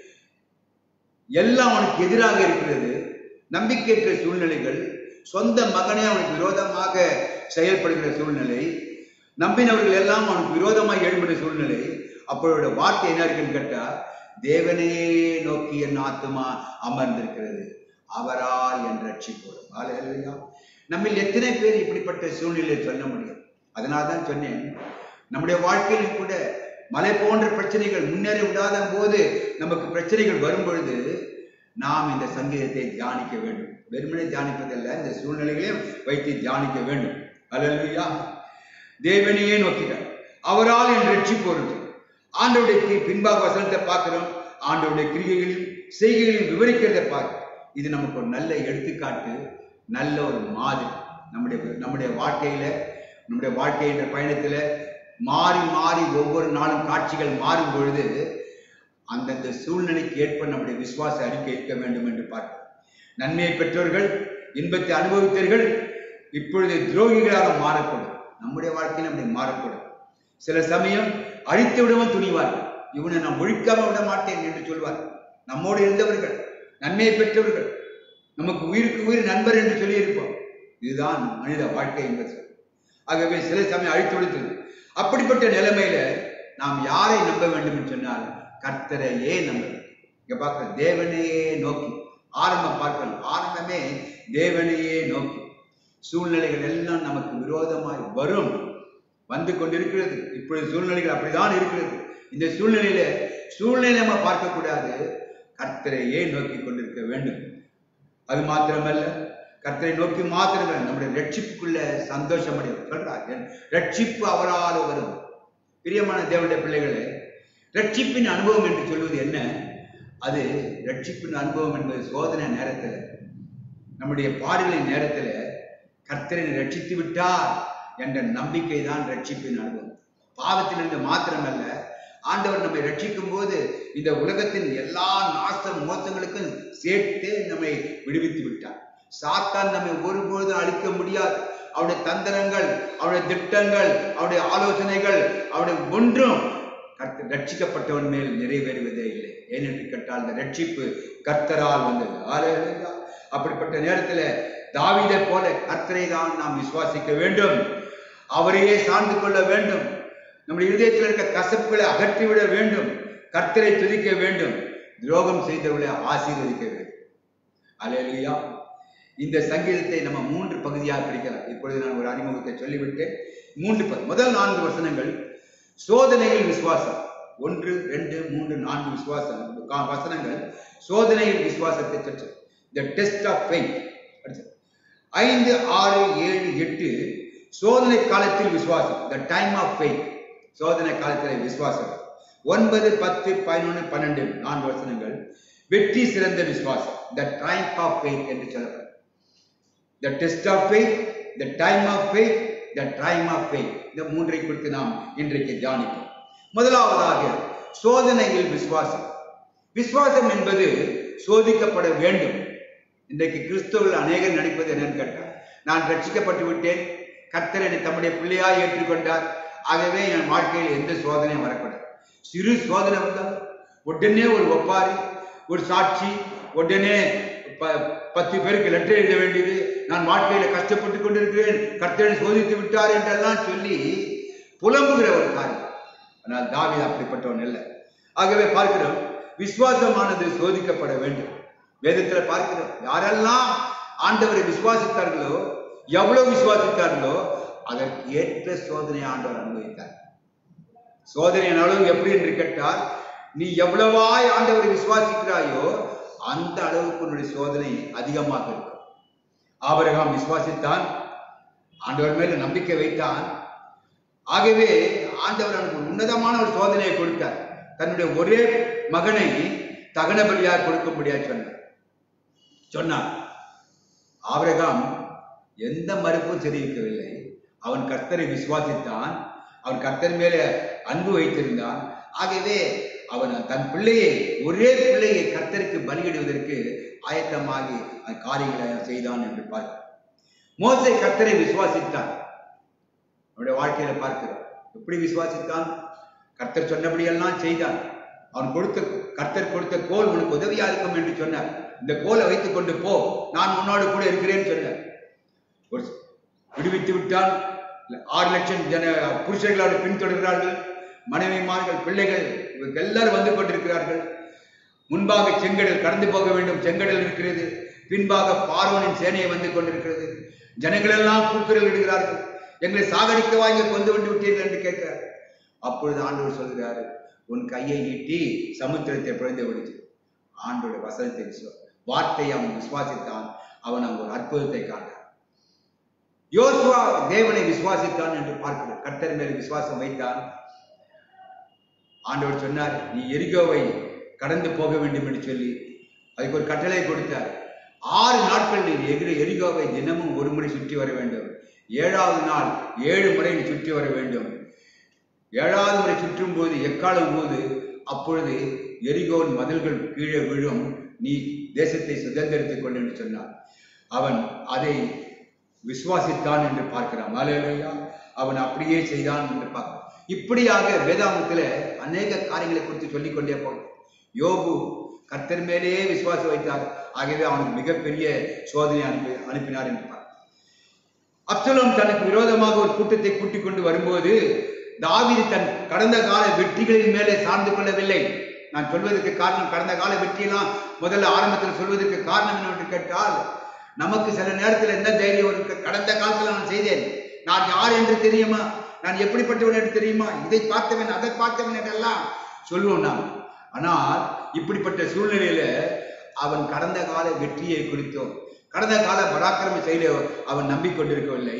எல்லாம் அவனுக்கு எதிராக இருக்கிறது நம்பிக்கையற்ற சூழ்நிலைகள் சொந்த மகனே அவனுக்கு விரோதமாக செயல்படுகிற சூழ்நிலை நம்பினவர்கள் எல்லாம் அவனுக்கு விரோதமாக எழும்புகிற சூழ்நிலை அப்பொழுது வார்த்தை என்ன இருக்குன்னு கேட்டா தேவனையே நோக்கி என் ஆத்துமா அமர்ந்திருக்கிறது அவரால் என் ரட்சிப்போர் ஆலையா நம்மில் எத்தனை பேர் இப்படிப்பட்ட சூழ்நிலையை சொல்ல முடியும் அதனால தான் சொன்னேன் நம்முடைய வாழ்க்கையிலும் கூட மலை போன்ற பிரச்சனைகள் முன்னேற விடாத போது நமக்கு பிரச்சனைகள் வரும் பொழுது நாம் இந்த சங்கீதத்தை தியானிக்க வேண்டும் வெறுமனே தியானிப்பதல்ல இந்த சூழ்நிலைகளையும் வைத்து தியானிக்க வேண்டும் அல்லா தேவனையே நோக்கிட்டார் அவரால் என் ரட்சிப்பு வருது ஆண்டவுடைய கி- பின்பாக வசனத்தை பார்க்கிறோம் ஆண்டவுடைய கிரிகைகளையும் செய்கைகளையும் விவரிக்கிறதை பார்க்க இது நமக்கு ஒரு நல்ல எடுத்துக்காட்டு நல்ல ஒரு மாதிரி நம்முடைய நம்முடைய வாழ்க்கையில நம்முடைய வாழ்க்கை என்ற பயணத்துல மாறி மாறி ஒவ்வொரு நாளும் காட்சிகள் மாறும் பொழுது அந்தந்த சூழ்நிலைக்கு ஏற்ப நம்முடைய விசுவாச அறிக்கை இருக்க வேண்டும் என்று பார்க்கிறோம் நன்மையை பெற்றவர்கள் இன்பத்தை அனுபவித்தவர்கள் இப்பொழுது துரோகிகளாக மாறக்கூடும் நம்முடைய வாழ்க்கையில் அப்படி மாறக்கூடும் சில சமயம் அழித்து விடவும் துணிவார்கள் இவனை நான் ஒழிக்காம விட மாட்டேன் என்று சொல்வார் நம்மோடு இருந்தவர்கள் நன்மையை பெற்றவர்கள் நமக்கு உயிருக்கு உயிர் நண்பர் என்று சொல்லியிருப்போம் இதுதான் மனித வாழ்க்கை என்பது ஆகவே சில சமயம் அழித்து விடுத்தது அப்படிப்பட்ட நிலைமையில நாம் யாரை நம்ப வேண்டும் என்று சொன்னால் கர்த்தரையே நம்ப வேண்டும் இங்க பார்க்க தேவனையே நோக்கி ஆரம்பம் பார்க்கணும் ஆரம்பமே தேவனையே நோக்கி சூழ்நிலைகள் எல்லாம் நமக்கு விரோதமாய் வரும் வந்து கொண்டிருக்கிறது இப்பொழுது சூழ்நிலைகள் அப்படிதான் இருக்கிறது இந்த சூழ்நிலையில சூழ்நிலை நம்ம பார்க்க கூடாது கர்த்தரையே நோக்கி கொண்டிருக்க வேண்டும் அது மாத்திரமல்ல கர்த்தரை நோக்கி மாத்திரமல்ல நம்முடைய ரட்சிப்புக்குள்ள சந்தோஷம் அடையும் சொல்றார் என் ரட்சிப்பு அவரால் வரும் பிரியமான தேவனுடைய பிள்ளைகளே ரட்சிப்பின் அனுபவம் என்று சொல்வது என்ன அது ரட்சிப்பின் அனுபவம் என்பது சோதனை நேரத்தில் நம்முடைய பாடுகளின் நேரத்தில் கர்த்தரை ரட்சித்து விட்டார் என்ற நம்பிக்கை தான் ரட்சிப்பின் அனுபவம் பாவத்திலிருந்து மாத்திரமல்ல ஆண்டவர் நம்மை ரட்சிக்கும் போது இந்த உலகத்தின் எல்லா நாச மோசங்களுக்கும் சேர்த்தே நம்மை விடுவித்து விட்டார் சாத்தான் நம்மை ஒருபொழுதும் அழிக்க முடியாது அவருடைய தந்திரங்கள் அவருடைய திட்டங்கள் அவருடைய ஆலோசனைகள் அவருடைய ஒன்றும் கர்த்த ரட்சிக்கப்பட்டவன் மேல் நிறைவேறுவதே இல்லை ஏனென்று கேட்டால் இந்த ரட்சிப்பு கர்த்தரால் வந்தது ஹalleluya. அப்படிப்பட்ட நேரத்துல தாவீதை போல கர்த்தரை தான் நாம் விசுவாசிக்க வேண்டும் அவரையே சார்ந்து கொள்ள வேண்டும் நம்முடைய இதயத்தில் இருக்க கசப்புகளை அகற்றிவிட வேண்டும் கர்த்தரை துதிக்க வேண்டும் துரோகம் செய்தவர்களை ஆசீர்வதிக்க வேண்டும் அல்லேலூயா இந்த சங்கீதத்தை நம்ம மூன்று பகுதியாக பிரிக்கலாம் இப்பொழுது நான் ஒரு அறிமுகத்தை சொல்லிவிட்டேன் மூன்று ப- முதல் நான்கு வசனங்கள் சோதனையில் விசுவாசம் ஒன்று ரெண்டு மூன்று நான்கு விசுவாசம் கா- வசனங்கள் சோதனையில் விசுவாசத்தை பெற்று த டெஸ்ட் ஆஃப் ஃபெய்த் ஐந்து ஆறு ஏழு எட்டு சோதனை காலத்தில் விசுவாசம் த டைம் ஆஃப் ஃபெய்த் சோதனை காலத்தில் விசுவாசம் ஒன்பது பத்து பதினொன்று பன்னெண்டு நான்கு வசனங்கள் வெற்றி சிறந்த விசுவாசம் த டைம் ஆஃப் ஃபெய்த் என்று சொல்லப்படும் the test of faith the time of faith the time of faith இந்த மூன்றை குறித்து நாம் இன்றைக்கு தியானிப்போம் முதலாவதாக சோதனையில் விசுவாசம் விசுவாசம் என்பது சோதிக்கப்பட வேண்டும் இன்றைக்கு கிறிஸ்தவர்கள் அநேகர் நடிப்பது என்னன்னு கேட்டார் நான் ரட்சிக்கப்பட்டு விட்டேன் கர்த்தர் என்னை தம்முடைய பிள்ளையாய் ஏற்றுக்கொண்டார் ஆகவே என் வாழ்க்கையில் எந்த சோதனையும் வரக்கூடாது சிறு சோதனை வந்தால் உடனே ஒரு ஒப்பாரி ஒரு சாட்சி உடனே ப- பத்து பேருக்கு லெட்டர் எழுத வேண்டியது நான் வாழ்க்கையில கஷ்டப்பட்டு கொண்டிருக்கிறேன் கர்த்தரை சோதித்து விட்டார் என்றெல்லாம் சொல்லி புலம்புகிற ஒரு காரியம் ஆனால் தாவீது அப்படிப்பட்டவன் இல்லை ஆகவே பார்க்கிறோம் விசுவாசமானது சோதிக்கப்பட வேண்டும் வேதத்துல பார்க்கிறோம் யாரெல்லாம் ஆண்டவரை விசுவாசித்தார்களோ எவ்வளவு விசுவாசித்தார்களோ அதற்கு ஏற்ற சோதனை ஆண்டவர் அனுபவித்தார் சோதனையின் அளவு எப்படி என்று கேட்டால் நீ எவ்வளவாய் ஆண்டவரை விசுவாசிக்கிறாயோ அந்த அளவுக்கு உன்னுடைய சோதனை அதிகமாக இருக்கும் ஆபிரகாம் விசுவாசித்தான் ஆண்டவர் மேல நம்பிக்கை வைத்தான் ஆகவே ஆண்டவர் அவனுக்கு ஒரு உன்னதமான ஒரு சோதனையை கொடுத்தார் தன்னுடைய ஒரே மகனை தகன பலியாக கொடுக்கும்படியாக சொன்னார் சொன்னார் ஆபிரகாம் எந்த மறுப்பும் தெரிவிக்கவில்லை அவன் கர்த்தரை விசுவாசித்தான் அவன் கர்த்தர் மேலே அன்பு வைத்திருந்தான் ஆகவே அவன் தன் பிள்ளையை ஒரே பிள்ளையை கர்த்தருக்கு பலியிடுவதற்கு ஆயத்தமாகி அந்த காரியங்களை செய்தான் என்று பார்க்கிறோம் மோசே கர்த்தரை விசுவாசித்தான் அவனுடைய வாழ்க்கையில பார்க்கிறோம் எப்படி விசுவாசித்தான் கர்த்தர் சொன்னபடியெல்லாம் செய்தான் அவன் கொடுத்த கர்த்தர் கொடுத்த கோல் உனக்கு உதவியா இருக்கும் என்று சொன்னார் இந்த கோலை வைத்துக் கொண்டு போ நான் உன்னோடு கூட இருக்கிறேன்னு சொன்னார் ஒரு விடுவித்து விட்டால் ஆறு லட்சம் ஜன புருஷர்களோடு பின்தொடர்கிறார்கள் மனைவிமார்கள் பிள்ளைகள் இவர்கள் எல்லாரும் வந்து கொண்டிருக்கிறார்கள் முன்பாக செங்கடல் கடந்து போக வேண்டும் செங்கடல் இருக்கிறது பின்பாக பார்வனின் சேனையை வந்து கொண்டிருக்கிறது ஜனங்கள் எல்லாம் கூக்குரல் இடுகிறார்கள் எங்களை சாகடிக்க வாங்கி கொண்டு வந்து விட்டீர்கள் என்று கேட்கிறார் அப்பொழுது ஆண்டவர் சொல்கிறாரு உன் கையை நீட்டி சமுத்திரத்தை பிறந்து விடுச்சு ஆண்டோட வசனத்தை விசுவா வார்த்தையை அவன் விசுவாசித்தான் அவன் அங்கு ஒரு அற்புதத்தை காண்டான் யோசுவா தேவனை விசுவாசித்தான் என்று பார்க்கிறோம் கர்த்தர் மேல் விசுவாசம் வைத்தான் ஆண்டவர் சொன்னார் நீ எரிகோவை கடந்து போக வேண்டும் என்று சொல்லி அதுக்கு ஒரு கட்டளை கொடுத்தார் ஆறு நாட்கள் நீ எகிர எரிகோவை தினமும் ஒரு முறை சுற்றி வர வேண்டும் ஏழாவது நாள் ஏழு முறை நீ சுற்றி வர வேண்டும் ஏழாவது முறை சுற்றும் போது எக்காலம் போது அப்பொழுது எரிகோன் மதில்கள் கீழே விழும் நீ தேசத்தை சுதந்திரித்துக் கொள் என்று சொன்னார் அவன் அதை விசுவாசித்தான் என்று பார்க்கிறான் மலையா அவன் அப்படியே செய்தான் என்று பார்க்கிறான் இப்படியாக வேதாந்தத்துல அநேக காரியங்களை குறித்து சொல்லிக் கொண்டே போகும் யோபு கர்த்தர் மேலேயே விசுவாசம் வைத்தார் ஆகவே அவனுக்கு மிகப்பெரிய சோதனை அனுப்பி அனுப்பினார் என்று பார்க்கிறோம் அப்சலோம் தனக்கு விரோதமாக ஒரு கூட்டத்தை கூட்டிக் கொண்டு வரும்போது தாவீது தன் கடந்த கால வெற்றிகளின் மேலே சார்ந்து கொள்ளவில்லை நான் சொல்வதற்கு காரணம் கடந்த கால வெற்றியெல்லாம் முதல்ல ஆரம்பத்தில் சொல்வதற்கு காரணம் என்னவென்று கேட்டால் நமக்கு சில நேரத்தில் என்ன தைரியம் இருக்கு கடந்த காலத்தில் நான் செய்தேன் நான் யார் என்று தெரியுமா நான் எப்படிப்பட்டவன் என்று தெரியுமா இதை பார்த்தவன் அதை பார்த்தவன் என்றெல்லாம் சொல்லுவோம் நாம் ஆனால் இப்படிப்பட்ட சூழ்நிலையில அவன் கடந்த கால வெற்றியை குறித்தோம் கடந்த கால பராக்கிரம செயலை அவன் நம்பிக்கொண்டிருக்கவில்லை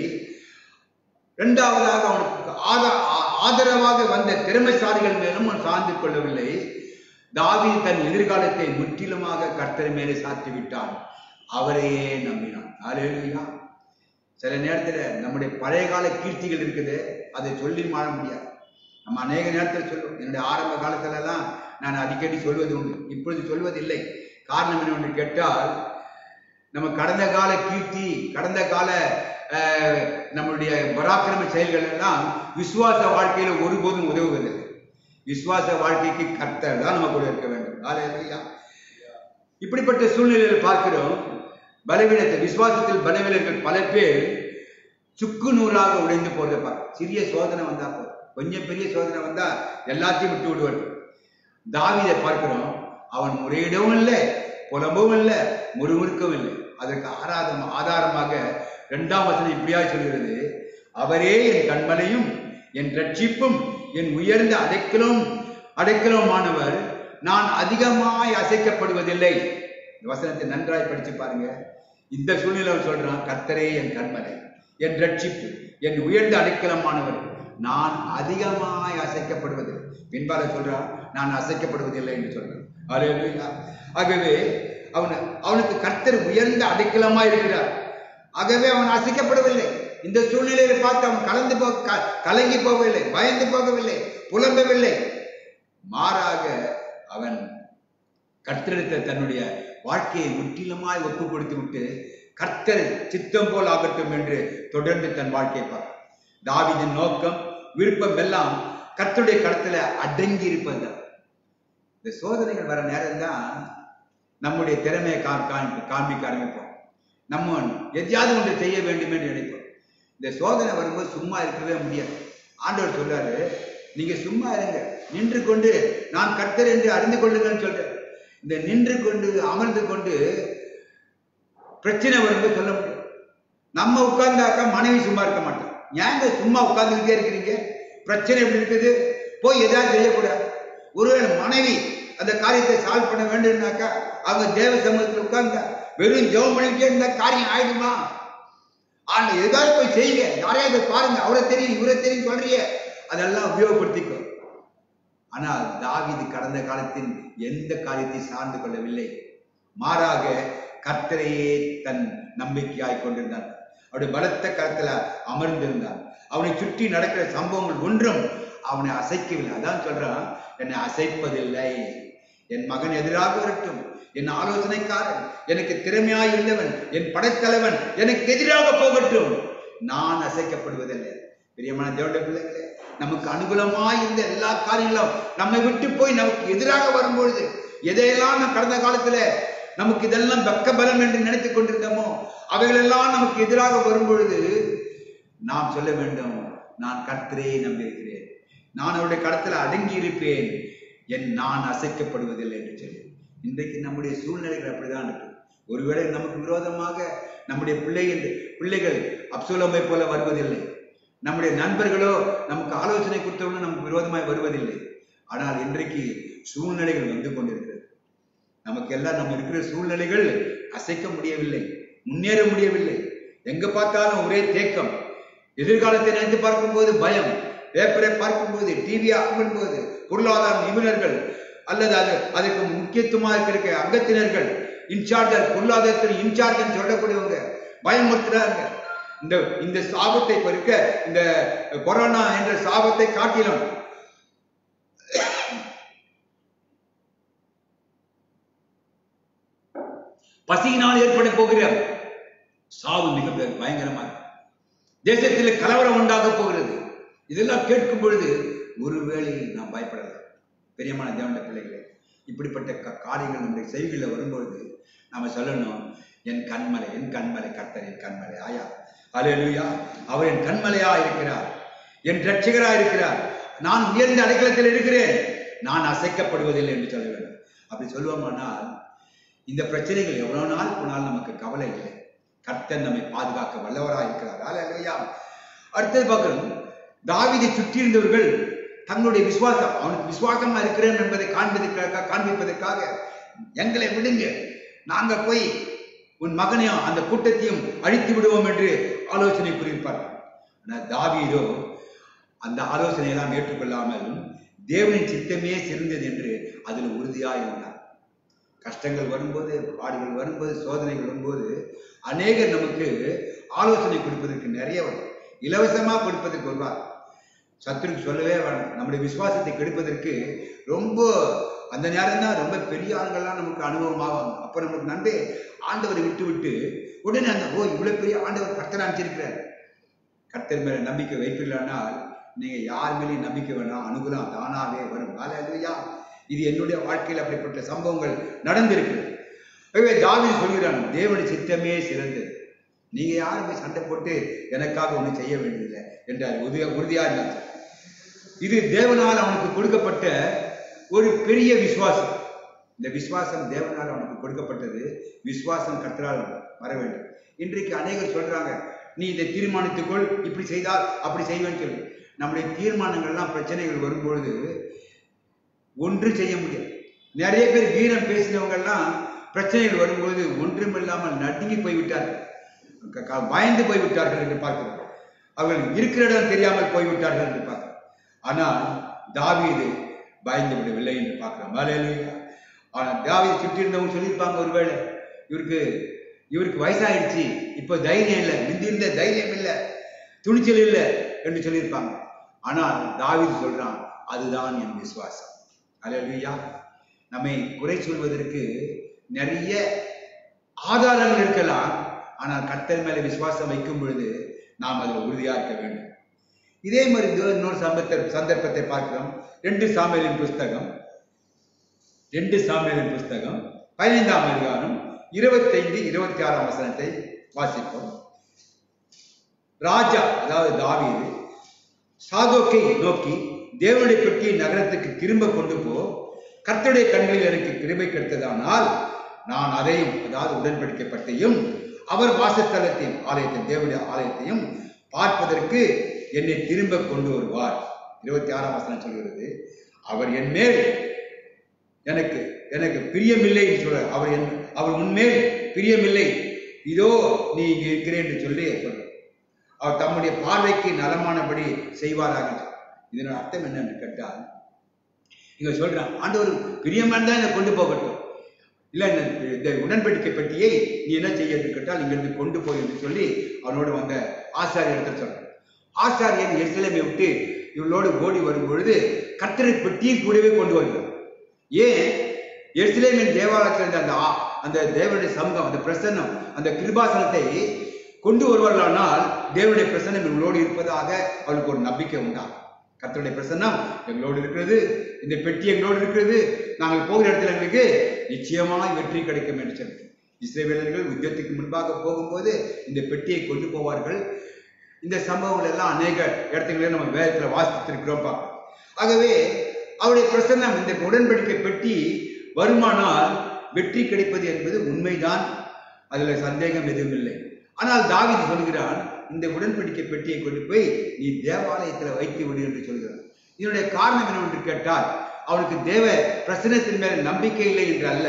இரண்டாவதாக அவனுக்கு ஆதா- ஆ- ஆதரவாக வந்த திறமைசாலிகள் மேலும் அவன் சார்ந்து கொள்ளவில்லை தாவீது தன் எதிர்காலத்தை முற்றிலுமாக கர்த்தர் மேலே சாத்தி விட்டான் அவரையே நம்பினான் ஹalleluya சில நேரத்துல நம்முடைய பழைய கால கீர்த்திகள் இருக்குது அதை சொல்லி மாற முடியாது நம்ம அநேக நேரத்தில் சொல்லுவோம் என்னுடைய ஆரம்ப காலத்துல எல்லாம் நான் அடிக்கடி சொல்வது உண்டு இப்பொழுது சொல்வதில்லை காரணம் என்னவென்று கேட்டால் நம்ம கடந்த கால கீர்த்தி கடந்த கால அஹ், நம்மளுடைய பராக்கிரம செயல்கள் எல்லாம் விசுவாச வாழ்க்கையில ஒருபோதும் உதவுவதில்லை விசுவாச வாழ்க்கைக்கு கர்த்தர் தான் நம்ம கூட இருக்க வேண்டும் ஹalleluya. இப்படிப்பட்ட சூழ்நிலையில் பார்க்கிறோம் பலவீனத்தை விசுவாசத்தில் பலவீனர்கள் பல பேர் சுக்கு நூறாக உடைந்து போறதை பார்க்க சிறிய சோதனை வந்தா போதும் கொஞ்சம் பெரிய சோதனை வந்தா எல்லாத்தையும் விட்டு விடுவார்கள் தாவீதை பார்க்கிறோம் அவன் முறையிடவும் இல்லை புலம்பவும் இல்லை முறுமுறுக்கவும் இல்லை அதற்கு ஆராதம் ஆதாரமாக இரண்டாம் வசனம் இப்படியா சொல்கிறது அவரே என் கண்மலையும் என் ரட்சிப்பும் என் உயர்ந்த அடைக்கலும் அடைக்கலமானவர் நான் அதிகமாய் அசைக்கப்படுவதில்லை இந்த வசனத்தை நன்றாய் படிச்சு பாருங்க இந்த சூழ்நிலை அவன் சொல்றான் கர்த்தரே என் கண்மலை என் ரட்சிப்பு என் உயர்ந்த அடைக்கலமானவர் நான் அதிகமாய் அசைக்கப்படுவதில்லை பின்பால சொல்றான் நான் அசைக்கப்படுவதில்லை என்று சொல்றான் அல்லேலூயா ஆகவே அவன் அவனுக்கு கர்த்தர் உயர்ந்த அடைக்கலமா இருக்கிறார் ஆகவே அவன் அசைக்கப்படவில்லை இந்த சூழ்நிலையை பார்த்து அவன் கலந்து போ க- கலங்கி போகவில்லை பயந்து போகவில்லை புலம்பவில்லை மாறாக அவன் கர்த்தரித்த தன்னுடைய வாழ்க்கையை முற்றிலுமாய் ஒப்பு கொடுத்து விட்டு கர்த்தர் சித்தம் போல் ஆகட்டும் என்று தொடர்ந்து தன் வாழ்க்கையை பார்த்தார் தாவீதின் நோக்கம் விருப்பம் எல்லாம் கர்த்தருடைய கடத்துல அடங்கி இருப்பதுதான் இந்த சோதனைகள் வர நேரம் தான் நம்முடைய திறமையை கா- காண்பி- காண்பிக்க ஆரம்பிப்போம் நம்ம எதையாவது ஒன்று செய்ய வேண்டும் என்று நினைப்போம் இந்த சோதனை வரும்போது சும்மா இருக்கவே முடியாது ஆண்டவர் சொல்றாரு நீங்க சும்மா இருங்க நின்று கொண்டு நான் கர்த்தர் என்று அறிந்து கொள்ளுங்கன்னு சொல்றேன் இந்த நின்று கொண்டு அமர்ந்து கொண்டு பிரச்சனை வரும்போது சொல்ல முடியும் நம்ம உட்கார்ந்தாக்கா மனைவி சும்மா இருக்க மாட்டோம் ஏங்க சும்மா உட்கார்ந்துக்கிட்டே இருக்கிறீங்க பிரச்சனை எப்படி இருக்குது போய் எதாவது செய்யக்கூடாது ஒருவேளை மனைவி அந்த காரியத்தை சால்வ் பண்ண வேண்டும்னாக்கா அவங்க தேவ சமூகத்தில் உட்கார்ந்தா வெறும் ஜெபம் பண்ணிக்கிட்டே இருந்தா காரியம் ஆயிடுமா ஆனா ஏதாவது போய் செய்யுங்க யாரையாவது பாருங்க அவரை தெரியும் இவரை தெரியும் சொல்றியே அதெல்லாம் உபயோகப்படுத்திக்கோ ஆனால் தாவீது கடந்த காலத்தின் எந்த காரியத்தை சார்ந்து கொள்ளவில்லை மாறாக கர்த்தரையே தன் நம்பிக்கையாய் கொண்டிருந்தான் அவருடைய பலத்த கரத்துல அமர்ந்திருந்தான் அவனை சுற்றி நடக்கிற சம்பவங்கள் ஒன்றும் அவனை அசைக்கவில்லை அதான் சொல்றான் என்னை அசைப்பதில்லை என் மகன் எதிராக வரட்டும் என் ஆலோசனைக்காரன் எனக்கு திறமையாய் இருந்தவன் என் படைத்தலைவன் எனக்கு எதிராக போகட்டும் நான் அசைக்கப்படுவதில்லை பிரியமான தேவனுடைய பிள்ளைகளே நமக்கு அனுகூலமாய் இருந்த எல்லா காரியங்களும் நம்மை விட்டு போய் நமக்கு எதிராக வரும்பொழுது எதையெல்லாம் நம் கடந்த காலத்துல நமக்கு இதெல்லாம் பக்க பலம் என்று நினைத்துக் கொண்டிருந்தோமோ அவைகளெல்லாம் நமக்கு எதிராக வரும்பொழுது நாம் சொல்ல வேண்டும் நான் கர்த்தரே நம்பியிருக்கிறேன் நான் அவருடைய கடத்துல அடங்கி இருப்பேன் என் நான் அசைக்கப்படுவதில்லை என்று சொல்லி இன்றைக்கு நம்முடைய சூழ்நிலைகள் அப்படிதான் இருக்கு ஒருவேளை நமக்கு விரோதமாக நம்முடைய பிள்ளைகள் பிள்ளைகள் அப்சோலமை போல வருவதில்லை நம்முடைய நண்பர்களோ நமக்கு ஆலோசனை கொடுத்தவங்களும் நமக்கு விரோதமாய் வருவதில்லை ஆனால் இன்றைக்கு சூழ்நிலைகள் வந்து கொண்டிருக்கிறது நமக்கு எல்லாம் நம்ம இருக்கிற சூழ்நிலைகள் அசைக்க முடியவில்லை முன்னேற முடியவில்லை எங்க பார்த்தாலும் ஒரே தேக்கம் எதிர்காலத்தை நினைத்து பார்க்கும்போது பயம் பேப்பரை பார்க்கும்போது டிவி ஆகும்போது பொருளாதார நிபுணர்கள் அல்லது அது அதுக்கு முக்கியத்துவமாக இருக்கிற அங்கத்தினர்கள் இன்சார்ஜர் பொருளாதாரத்தில் இன்சார்ஜ் சொல்லக்கூடியவங்க பயமுறுத்துறாங்க இந்த இந்த சாபத்தை பொறுக்க இந்த கொரோனா என்ற சாபத்தை காட்டிலும் பசியினால் ஏற்பட போகிற சாவு மிக பய- பயங்கரமா இருக்கு. தேசத்தில் கலவரம் உண்டாக போகிறது இதெல்லாம் கேட்கும் பொழுது ஒருவேளை நாம் பயப்படலாம் பெரியமான தேவண்ட பிள்ளைகளே இப்படிப்பட்ட க- காரியங்கள் நம்முடைய செய்திகளில் வரும்பொழுது நாம சொல்லணும் என் கண்மலை என் கண்மலை கர்த்தர் என் கண்மலை ஆயா அல்லேலூயா அவர் என் கண்மலையா இருக்கிறார் என் ரட்சகரா இருக்கிறார் நான் உயர்ந்த அடைக்கலத்தில் இருக்கிறேன் நான் அசைக்கப்படுவதில்லை என்று சொல்ல வேண்டும் அப்படி சொல்லுவோமானால் இந்த பிரச்சனைகள் எவ்வளவு நாள் போனாலும் நமக்கு கவலை இல்லை கர்த்தர் நம்மை பாதுகாக்க வல்லவராக இருக்கிறார் அல்லேலூயா அடுத்தது பார்க்கணும் தாவீதை சுற்றி இருந்தவர்கள் தங்களுடைய விசுவாசம் அவனுக்கு விசுவாசமா இருக்கிறேன் என்பதை காண்பதற்காக காண்பிப்பதற்காக எங்களை விடுங்க நாங்க போய் உன் மகனையும் அந்த கூட்டத்தையும் அழித்து விடுவோம் என்று ஆலோசனை புரிவிப்பார்கள் ஆனால் தாவீதோ அந்த ஆலோசனையெல்லாம் ஏற்றுக்கொள்ளாமல் தேவனின் சித்தமே சிறந்தது என்று அதில் உறுதியாக இருந்தார் கஷ்டங்கள் வரும்போது பாடுகள் வரும்போது சோதனைகள் வரும்போது அநேகர் நமக்கு ஆலோசனை கொடுப்பதற்கு நிறைய வரும் இலவசமா கொடுப்பதற்கு வருவார் சத்துருக்கு சொல்லவே வேண்டாம் நம்முடைய விசுவாசத்தை கெடுப்பதற்கு ரொம்ப அந்த நேரம் தான் ரொம்ப பெரிய ஆண்கள்லாம் நமக்கு அனுபவமாவாங்க அப்ப நமக்கு நம்பே ஆண்டவரை விட்டு விட்டு உடனே அந்த ஓ இவ்வளவு பெரிய ஆண்டவர் கர்த்தர் அனுப்பிச்சிருக்கிறார் கர்த்தர் மேல நம்பிக்கை வைப்பில்லைனால் நீங்க யார் மேலேயும் நம்பிக்கை வேணாம் அனுகூலம் தானாவே வரும் ஹalleluya இது என்னுடைய வாழ்க்கையில் அப்படிப்பட்ட சம்பவங்கள் நடந்திருக்கு ஆகவே தாவீது சொல்கிறான் தேவனுடைய சித்தமே சிறந்தது நீங்க யாரும் போய் சண்டை போட்டு எனக்காக ஒண்ணும் செய்ய வேண்டியதில்லை என்றார் உறுதியா உறுதியா இருந்தார் இது தேவனால் அவனுக்கு கொடுக்கப்பட்ட ஒரு பெரிய விசுவாசம் இந்த விசுவாசம் தேவனால் அவனுக்கு கொடுக்கப்பட்டது விசுவாசம் கர்த்தரால் வர வேண்டும் இன்றைக்கு அநேகர் சொல்றாங்க நீ இதை தீர்மானித்துக்கொள் இப்படி செய்தால் அப்படி செய்வேன்னு சொல்லி நம்முடைய தீர்மானங்கள்லாம் பிரச்சனைகள் வரும்பொழுது ஒன்று செய்ய முடியாது நிறைய பேர் வீரம் பேசினவங்க எல்லாம் பிரச்சனைகள் வரும்போது ஒன்றுமில்லாமல் நடுங்கி போய்விட்டார்கள் க- க- பயந்து போய்விட்டார்கள் என்று பார்க்கிறோம் அவர்கள் இருக்கிற இடம் தெரியாமல் போய்விட்டார்கள் என்று பார்க்கிறோம் ஆனால் தாவீது பயந்து விடவில்லை என்று பார்க்கிறோம் ஹalleluya ஆனா தாவீதை சுற்றி இருந்தவங்க சொல்லியிருப்பாங்க ஒருவேளை இவருக்கு இவருக்கு வயசாயிடுச்சு இப்போ தைரியம் இல்லை முந்தி இருந்த தைரியம் இல்லை துணிச்சல் இல்லை என்று சொல்லியிருப்பாங்க ஆனால் தாவீது சொல்றான் அதுதான் என் விசுவாசம் ஹalleluya நம்மை குறை சொல்வதற்கு நிறைய ஆதாரங்கள் இருக்கலாம் ஆனால் கர்த்தர் மேல விசுவாசம் வைக்கும் பொழுது நாம் அதில் உறுதியா இருக்க வேண்டும் இதே மாதிரி இதோ இன்னொரு சம்பத்த சந்தர்ப்பத்தை பார்க்கிறோம் ரெண்டு சாமியலின் புஸ்தகம் ரெண்டு சாமியலின் புஸ்தகம் பதினைந்தாம் அதிகாரம் இருபத்தைந்து இருபத்தி ஆறாம் வசனத்தை வாசிப்போம் ராஜா அதாவது தாவீது சாதோக்கை நோக்கி தேவனுடைய பெட்டியை நகரத்துக்கு திரும்ப கொண்டு போ கர்த்தருடைய கண்களில் எனக்கு கிருபை கிடைத்ததானால் நான் அதையும் அதாவது உடன்படிக்கப்பட்டையும் அவர் வாசஸ்தலத்தையும் ஆலயத்தையும் தேவனுடைய ஆலயத்தையும் பார்ப்பதற்கு என்னை திரும்ப கொண்டு வருவார் இருபத்தி ஆறாம் வசனம் சொல்கிறது அவர் என் மேல் எனக்கு எனக்கு பிரியமில்லை என்று சொல்ற அவர் என் அவர் உன்மேல் பிரியமில்லை இதோ நீ இங்கே இருக்கிறேன் என்று சொல்லி சொல்ற அவர் தம்முடைய பார்வைக்கு நலமானபடி செய்வாராக இதன் அர்த்தம் என்ன என்று கேட்டால் இங்க சொல்றான் ஆண்டவர் பிரியமான தான் என்னை கொண்டு போகட்டும் இல்ல இந்த இந்த உடன்படிக்கை பெட்டியை நீ என்ன செய்ய என்று கேட்டால் இங்கிருந்து கொண்டு போய் என்று சொல்லி அவனோடு வந்த ஆசாரியர்கிட்ட சொல்றான் ஆசாரியன் எருசலேமை விட்டு இவளோடு ஓடி வரும் பொழுது கர்த்தரை பெட்டியை கூடவே கொண்டு வருகிறார் ஏன் எருசலேமின் தேவாலயத்தில் இருந்த அந்த ஆ- அந்த தேவனுடைய சமூகம் அந்த பிரசன்னம் அந்த கிருபாசனத்தை கொண்டு வருவார்களானால் தேவனுடைய பிரசன்னம் இவங்களோடு இருப்பதாக அவளுக்கு ஒரு நம்பிக்கை உண்டாகும் கர்த்தருடைய பிரசன்னம் எங்களோடு இருக்கிறது இந்த பெட்டி எங்களோடு இருக்கிறது நாங்கள் போகிற இடத்துல எங்களுக்கு நிச்சயமாய் வெற்றி கிடைக்கும் என்று சொல்லி இஸ்ரேவேலர்கள் யுத்தத்துக்கு முன்பாக போகும்போது இந்த பெட்டியை கொண்டு போவார்கள் இந்த சம்பவங்கள் எல்லாம் அநேக இடத்துங்களே நம்ம வேதத்துல வாசித்திருக்கிறோம் பார்க்கிறோம் ஆகவே அவருடைய பிரசன்னம் இந்த உடன்படிக்கை பெட்டி வருமானால் வெற்றி கிடைப்பது என்பது உண்மைதான் அதுல சந்தேகம் எதுவும் இல்லை ஆனால் தாவீது சொல்கிறான் இந்த உடன்படிக்கை பெட்டியை கொண்டு போய் நீ தேவாலயத்துல வைத்து விடு என்று சொல்கிறான் இதனுடைய காரணம் என்னவென்று கேட்டால் அவனுக்கு தேவ பிரசனத்தின் மேல் நம்பிக்கை இல்லை என்று அல்ல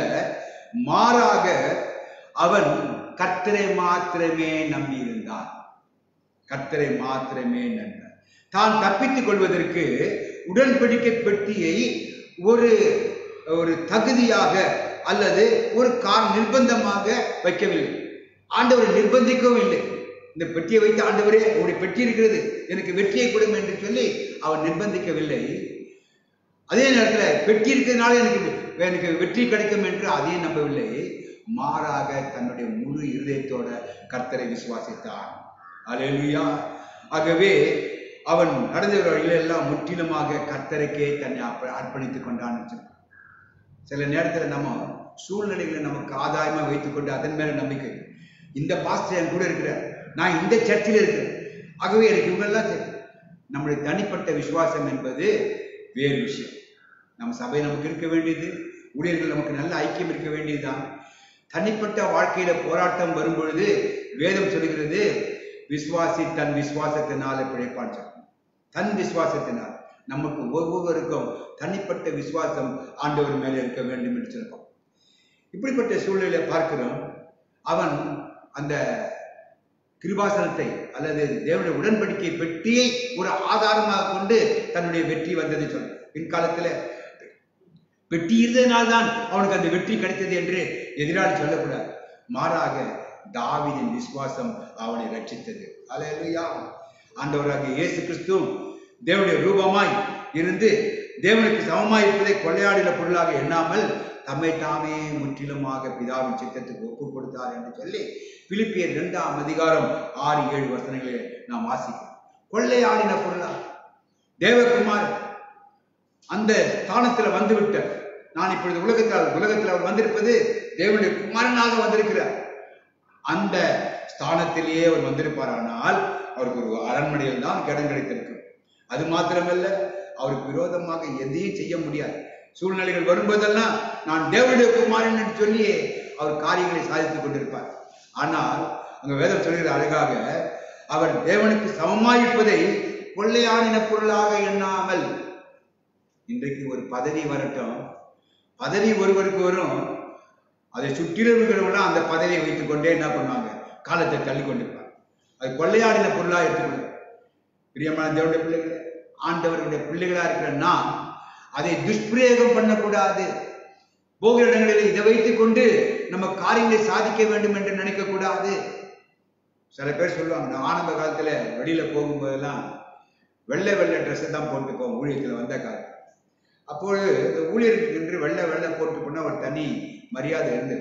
மாறாக அவன் கர்த்தரை மாத்திரமே நம்பியிருந்தான் கர்த்தரை மாத்திரமே நன்றார் தான் தப்பித்துக் கொள்வதற்கு உடன்படிக்கை பெட்டியை ஒரு ஒரு தகுதியாக அல்லது ஒரு கார் நிர்பந்தமாக வைக்கவில்லை ஆண்டவரை நிர்பந்திக்கவும் இல்லை இந்த பெட்டியை வைத்து ஆண்டவரே உங்களுடைய பெட்டி இருக்கிறது எனக்கு வெற்றியை கொடுங்க என்று சொல்லி அவன் நிர்பந்திக்கவில்லை அதே நேரத்தில் பெட்டி இருக்கிறதுனால எனக்கு எனக்கு வெற்றி கிடைக்கும் என்று அதையும் நம்பவில்லை மாறாக தன்னுடைய முழு இருதயத்தோட கர்த்தரை விசுவாசித்தான் அல்லேலூயா ஆகவே அவன் நடந்த வழியிலெல்லாம் முற்றிலுமாக கர்த்தருக்கே தன்னை அர்ப்ப- அர்ப்பணித்துக் கொண்டான் என்று சொன்னான். சில நேரத்தில் நம்ம சூழ்நிலைகளை நமக்கு ஆதாயமா வைத்துக்கொண்டு அதன் மேல நம்பிக்கை இந்த பாஸ்டர் என் கூட இருக்கிறார் நான் இந்த சர்ச்சில் இருக்கிறேன் ஆகவே எனக்கு இவங்கெல்லாம் சரி நம்முடைய தனிப்பட்ட விசுவாசம் என்பது வேறு விஷயம் நம்ம சபை நமக்கு இருக்க வேண்டியது ஊழியர்கள் நமக்கு நல்ல ஐக்கியம் இருக்க வேண்டியதுதான் தனிப்பட்ட வாழ்க்கையில போராட்டம் வரும் பொழுது வேதம் சொல்கிறது விசுவாசி தன் விசுவாசத்தினால பிழைப்பான் சொல்லும். தன் விசுவாசத்தினால் நமக்கு ஒவ்வொருவருக்கும் தனிப்பட்ட விசுவாசம் ஆண்டவர் மேலே இருக்க வேண்டும் என்று சொல்லுவோம் இப்படிப்பட்ட சூழ்நிலையில பார்க்கிறோம் அவன் அந்த கிருபாசனத்தை அல்லது தேவனுடைய உடன்படிக்கை பெட்டியை ஒரு ஆதாரமாக கொண்டு தன்னுடைய வெற்றி வந்ததை சொல்ல பின்காலத்துல வெற்றி இருந்ததினால்தான் அவனுக்கு அந்த வெற்றி கிடைத்தது என்று எதிராளி சொல்லக்கூடாது மாறாக தாவீதின் விசுவாசம் அவனை ரட்சித்தது அல்லேலூயா ஆண்டவராகிய இயேசு கிறிஸ்து தேவனுடைய ரூபமாய் இருந்து தேவனுக்கு சமமாய் இருப்பதை கொள்ளையாடின பொருளாக எண்ணாமல் தம்மை தாமே முற்றிலுமாக பிதாவின் சித்தத்துக்கு ஒப்பு கொடுத்தார் என்று சொல்லி பிலிப்பியர் இரண்டாம் அதிகாரம் ஆறு ஏழு வசனங்களை நாம் வாசிக்கிறோம் கொள்ளையாடின பொருளா தேவகுமார் அந்த ஸ்தானத்துல வந்துவிட்ட நான் இப்பொழுது உலகத்தில் உலகத்தில் அவர் வந்திருப்பது தேவனுடைய குமாரனாக வந்திருக்கிறார் அந்த ஸ்தானத்திலேயே அவர் வந்திருப்பாரானால் அவருக்கு ஒரு அரண்மனையில் தான் இடம் கிடைத்திருக்கும் அது மாத்திரமல்ல அவருக்கு விரோதமாக எதையும் செய்ய முடியாது சூழ்நிலைகள் வரும்போதெல்லாம் நான் தேவனுடைய குமாரன் என்று சொல்லி அவர் காரியங்களை சாதித்துக் கொண்டிருப்பார் ஆனால் அங்க வேதம் சொல்கிற அழகாக அவர் தேவனுக்கு சமமாயிருப்பதை கொள்ளையாடின பொருளாக எண்ணாமல் இன்றைக்கு ஒரு பதவி வரட்டும் பதவி ஒருவருக்கு வரும் அதை சுற்றிலும் இருக்கிறவங்களாம் அந்த பதவியை வைத்துக் கொண்டே என்ன பண்ணுவாங்க காலத்தை தள்ளி கொண்டிருப்பாங்க அது கொள்ளையாடின பொருளாக எடுத்துக்கொள்ள பிரியமான தேவனுடைய பிள்ளைகளே ஆண்டவருடைய பிள்ளைகளா இருக்கிற நாம் அதை துஷ்பிரயோகம் பண்ணக்கூடாது போகிற இடங்களில் இதை வைத்துக் கொண்டு நம்ம காரியங்களை சாதிக்க வேண்டும் என்று நினைக்க கூடாது சில பேர் சொல்லுவாங்க நான் ஆரம்ப காலத்துல வெளியில போகும்போதெல்லாம் வெள்ளை வெள்ளை ட்ரெஸ்ஸை தான் போட்டு போவோம் ஊழியத்தில் வந்த காலம் அப்பொழுது இந்த ஊழியருக்கு என்று வெள்ளை வெள்ளை போட்டு போனா ஒரு தனி மரியாதை இருந்தது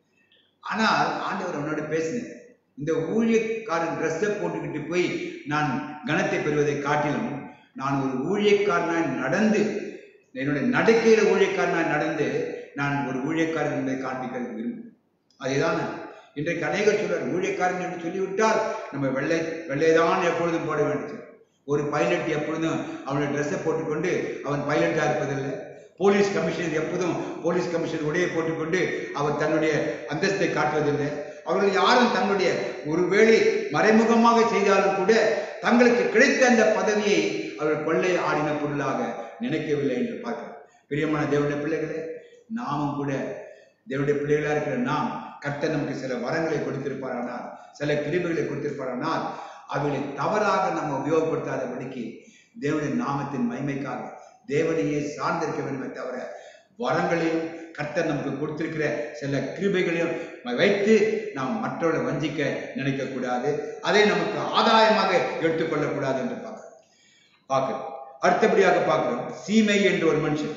ஆனால் ஆண்டவர் அவனோடு பேசினேன் இந்த ஊழியக்காரன் ட்ரெஸ்ஸை போட்டுக்கிட்டு போய் நான் கனத்தை பெறுவதை காட்டிலும் நான் ஒரு ஊழியக்காரனாய் நடந்து என்னுடைய நடக்கையில ஊழியக்காரனாய் நடந்து நான் ஒரு ஊழியக்காரன் என்பதை காண்பிக்கிறது விரும்புகிறேன் அதேதான் இன்றைக்கு அநேகர் சொல்றார் ஊழியக்காரன் என்று சொல்லிவிட்டால் நம்ம வெள்ளை வெள்ளைதான் எப்பொழுதும் போட வேண்டும் ஒரு பைலட் எப்பொழுதும் அவனுடைய ட்ரெஸ்ஸை போட்டுக்கொண்டு அவன் பைலட்டா இருப்பதில்லை போலீஸ் கமிஷனர் எப்போதும் போலீஸ் கமிஷனர் உடையை போட்டுக்கொண்டு அவர் தன்னுடைய அந்தஸ்தை காட்டுவதில்லை அவர்கள் யாரும் தன்னுடைய ஒருவேளை மறைமுகமாக செய்தாலும் கூட தங்களுக்கு கிடைத்த அந்த பதவியை அவர்கள் கொள்ளை ஆடின பொருளாக நினைக்கவில்லை என்று பார்க்கிறோம் பிரியமான தேவனுடைய பிள்ளைகளே நாமும் கூட தேவனுடைய பிள்ளைகளா இருக்கிற நாம் கர்த்தர் நமக்கு சில வரங்களை கொடுத்திருப்பாரானால் சில கிருபைகளை கொடுத்திருப்பாரானால் அவைகளை தவறாக நம்ம உபயோகப்படுத்தாதபடிக்கு தேவனுடைய நாமத்தின் மகிமைக்காக தேவனையே சார்ந்திருக்க வேண்டுமே தவிர வரங்களையும் கர்த்தர் நமக்கு கொடுத்திருக்கிற சில கிருபைகளையும் வைத்து நாம் மற்றவர்களை வஞ்சிக்க நினைக்க கூடாது அதை நமக்கு ஆதாயமாக எடுத்துக்கொள்ளக்கூடாது என்று பார்க்கிறோம் பார்க்கிறோம் அடுத்தபடியாக பார்க்கிறோம் சீமை என்று ஒரு மனுஷன்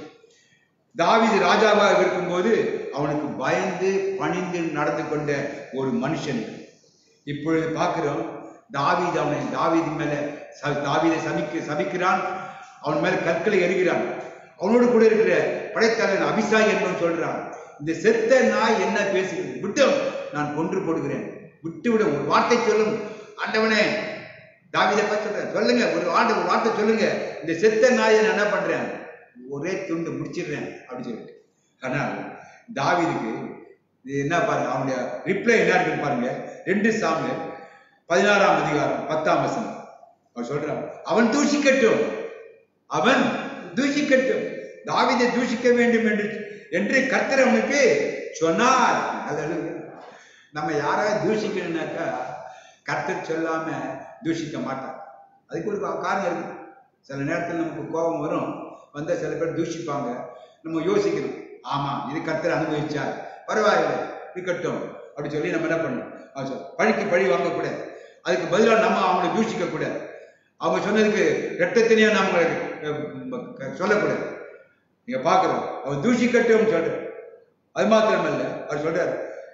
தாவீது ராஜாவாக இருக்கும்போது அவனுக்கு பயந்து பணிந்து நடந்து கொண்ட ஒரு மனுஷன் இப்பொழுது பார்க்கிறோம் தாவீது அவனை தாவீது மேல ச- தாவீதை சபிக்க சபிக்கிறான் அவன் மேல கற்களை எறிகிறான் அவனோடு கூட இருக்கிற படைத்தலைவன் அபிசாய் என்பவன் சொல்றான் இந்த செத்த நாய் என்ன பேசுகிறது விட்டும் நான் கொன்று போடுகிறேன் விட்டு விடும் ஒரு வார்த்தை சொல்லும் ஆண்டவனே தாவீதை பார்த்து சொல்றேன் சொல்லுங்க ஒரு ஆண்டு ஒரு வார்த்தை சொல்லுங்க இந்த செத்த நாயை நான் என்ன பண்றேன் ஒரே துண்டு முடிச்சிடுறேன் அப்படின்னு சொல்லிட்டு ஆனால் தாவீதுக்கு இது என்ன பாருங்க அவனுடைய ரிப்ளை என்ன இருக்குன்னு பாருங்க ரெண்டு சாமி பதினாறாம் அதிகாரம் பத்தாம் வசனம் அவர் சொல்றான் அவன் தூஷிக்கட்டும் அவன் தூஷிக்கட்டும் தாவீதை தூஷிக்க வேண்டும் என்று என்று கர்த்தர் அவனுக்கு சொன்னார் அல்லேலூயா. நம்ம யாராவது தூஷிக்கணும்னாக்கா கர்த்தர் சொல்லாம தூஷிக்க மாட்டார் அதுக்கு ஒரு கா- காரணம் இருக்கு சில நேரத்தில் நமக்கு கோபம் வரும் வந்தா சில பேர் தூஷிப்பாங்க நம்ம யோசிக்கணும் ஆமா இது கர்த்தர் அனுபவிச்சார் பரவாயில்லை இருக்கட்டும் அப்படி சொல்லி நம்ம என்ன பண்ணணும் அவர் சொல் பழிக்கு பழி வாங்கக்கூடாது அதுக்கு பதிலாக நம்ம அவங்களை தூஷிக்க கூடாது அவங்க சொன்னதுக்கு ரத்தத்தினையும் நம்ம அஹ், சொல்லக்கூடாது நீங்க பார்க்கிறோம் அவன் தூஷிக்கட்டும் சொல்ற அது மாத்திரமல்ல அவர் சொல்றார்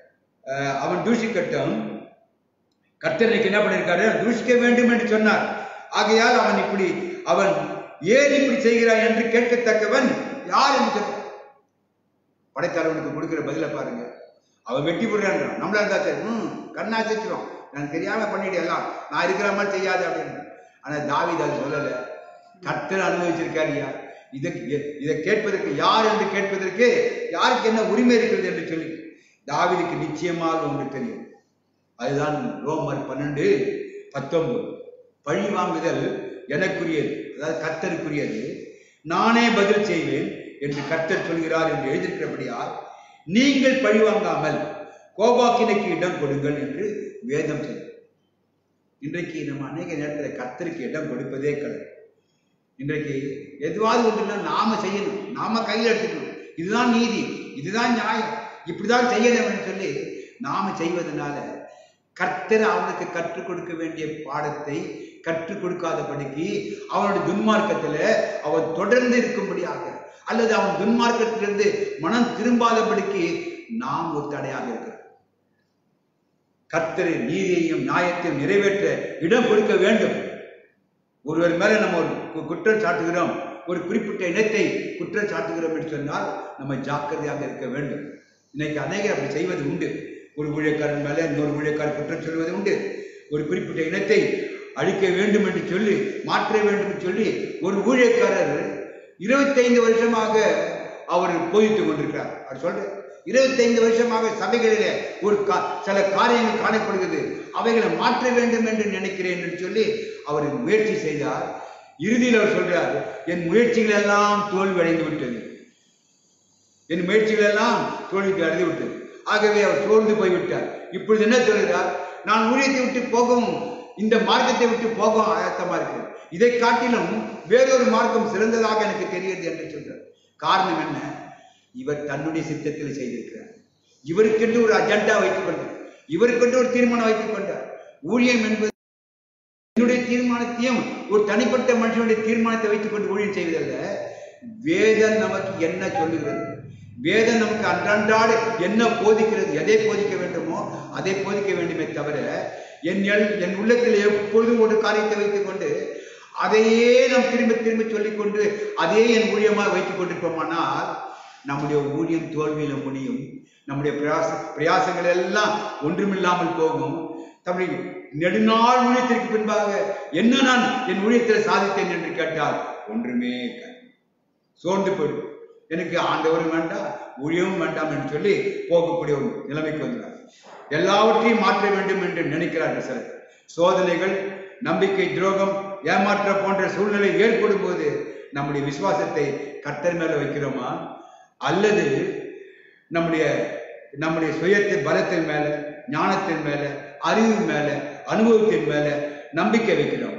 அஹ், அவன் தூஷிக்கட்டும் கர்த்தருக்கு என்ன பண்ணிருக்காரு தூஷிக்க வேண்டும் என்று சொன்னார் ஆகையால் அவன் இப்படி அவன் ஏன் இப்படி செய்கிறான் என்று கேட்கத்தக்கவன் யார் என்று சொல்ற படைத்தலைவனுக்கு கொடுக்கிற பதில பாருங்க அவன் வெட்டி போடுறான் நம்மளா இருந்தா சரி ம் கண்ணா செத்துரும் நான் தெரியாம பண்ணிடு எல்லாம் நான் இருக்கிற மாதிரி செய்யாது அப்படின்னு ஆனா தாவீது அது சொல்லல கர்த்தர் அனுபவிச்சிருக்காருயா இதை இதை கேட்பதற்கு யார் என்று கேட்பதற்கு யாருக்கு என்ன உரிமை இருக்கிறது என்று சொல்லி தாவீதுக்கு நிச்சயமாக ஒன்று தெரியும் அதுதான் ரோமர் பன்னெண்டு பத்தொன்பது பழி வாங்குதல் எனக்குரியது அதாவது கர்த்தருக்குரியது நானே பதில் செய்வேன் என்று கர்த்தர் சொல்கிறார் என்று எழுதியிருக்கிறபடியால் நீங்கள் பழி வாங்காமல் கோபாக்கினைக்கு இடம் கொடுங்கள் என்று வேதம் சொல்லும் இன்றைக்கு நம்ம அநேக நேரத்தில் கர்த்தருக்கு இடம் கொடுப்பதே கிடையாது இன்றைக்கு எதுவாவது ஒன்றுனா நாம செய்யணும் நாம கையில் எடுத்துக்கணும் இதுதான் நீதி இதுதான் நியாயம் இப்படிதான் செய்யணும்னு சொல்லி நாம செய்வதனால கர்த்தர் அவனுக்கு கற்றுக் கொடுக்க வேண்டிய பாடத்தை கற்றுக் கொடுக்காதபடிக்கு அவனுடைய துன்மார்க்கத்துல அவன் தொடர்ந்து இருக்கும்படியாக அல்லது அவன் துன்மார்க்கத்திலிருந்து மனம் திரும்பாதபடிக்கு நாம் ஒரு தடையாக இருக்கிறோம் கர்த்தரின் நீதியையும் நியாயத்தையும் நிறைவேற்ற இடம் கொடுக்க வேண்டும் ஒருவர் மேல நம்ம ஒரு கு- குற்றம் சாட்டுகிறோம் ஒரு குறிப்பிட்ட இனத்தை குற்றம் சாட்டுகிறோம் என்று சொன்னால் நம்ம ஜாக்கிரதையாக இருக்க வேண்டும் இன்னைக்கு அநேகர் அப்படி செய்வது உண்டு ஒரு ஊழியக்காரன் மேல இன்னொரு ஊழியக்காரர் குற்றம் சொல்வது உண்டு ஒரு குறிப்பிட்ட இனத்தை அழிக்க வேண்டும் என்று சொல்லி மாற்ற வேண்டும் என்று சொல்லி ஒரு ஊழியக்காரர் இருபத்தைந்து வருஷமாக அவர் போதித்துக் கொண்டிருக்கிறார் அவர் சொல்ற இருபத்தைந்து வருஷமாக சபைகளிலே ஒரு கா- சில காரியங்கள் காணப்படுகிறது அவைகளை மாற்ற வேண்டும் என்று நினைக்கிறேன் என்று சொல்லி அவர் முயற்சி செய்தார் இறுதியில் அவர் சொல்றார் என் முயற்சிகள் எல்லாம் தோல்வி அடைந்து விட்டது என் முயற்சிகள் எல்லாம் தோல்விக்கு அடைந்து விட்டது ஆகவே அவர் சோர்ந்து போய்விட்டார் இப்பொழுது என்ன சொல்கிறார் நான் ஊழியத்தை விட்டு போகவும் இந்த மார்க்கத்தை விட்டு போகவும் ஆயத்தமா இருக்கிறேன் இதை காட்டிலும் வேறொரு மார்க்கம் சிறந்ததாக எனக்கு தெரிகிறது என்று சொல்றார் காரணம் என்ன இவர் தன்னுடைய சித்தத்தில் செய்திருக்கிறார் இவருக்கென்று ஒரு அஜெண்டா வைத்துக் கொண்டார் இவருக்கென்று ஒரு தீர்மானம் வைத்துக் கொண்டார் ஊழியம் என்பது என்னுடைய தீர்மானத்தையும் ஒரு தனிப்பட்ட மனுஷனுடைய தீர்மானத்தை வைத்துக் கொண்டு ஊழியம் செய்வதல்ல வேதம் நமக்கு என்ன சொல்லுகிறது வேதம் நமக்கு அன்றன்றாடு என்ன போதிக்கிறது எதை போதிக்க வேண்டுமோ அதை போதிக்க வேண்டுமே தவிர என் எல்- என் உள்ளத்தில் எப்பொழுதும் ஒரு காரியத்தை வைத்துக் கொண்டு அதையே நாம் திரும்ப திரும்ப சொல்லிக்கொண்டு அதே என் ஊழியமாக வைத்துக் கொண்டிருப்போமானால் நம்முடைய ஊழியம் தோல்வியில முடியும் நம்முடைய பிரயாச பிரயாசங்கள் எல்லாம் ஒன்றுமில்லாமல் போகும் தம்முடைய நெடுநாள் ஊழியத்திற்கு பின்பாக என்ன நான் என் ஊழியத்தில் சாதித்தேன் என்று கேட்டால் ஒன்றுமே இருக்காது. சோர்ந்து போயிடும் எனக்கு ஆண்டவரும் வேண்டாம் ஊழியமும் வேண்டாம் என்று சொல்லி போகக்கூடிய ஒரு நிலைமைக்கு வந்துடுறார் எல்லாவற்றையும் மாற்ற வேண்டும் என்று நினைக்கிறார்கள் சிலர் சோதனைகள் நம்பிக்கை துரோகம் ஏமாற்ற போன்ற சூழ்நிலை ஏற்படும் போது நம்முடைய விசுவாசத்தை கர்த்தர் மேல வைக்கிறோமா அல்லது நம்முடைய நம்முடைய சுயத்தின் பலத்தின் மேல ஞானத்தின் மேல அறிவு மேல அனுபவத்தின் மேல நம்பிக்கை வைக்கிறோமா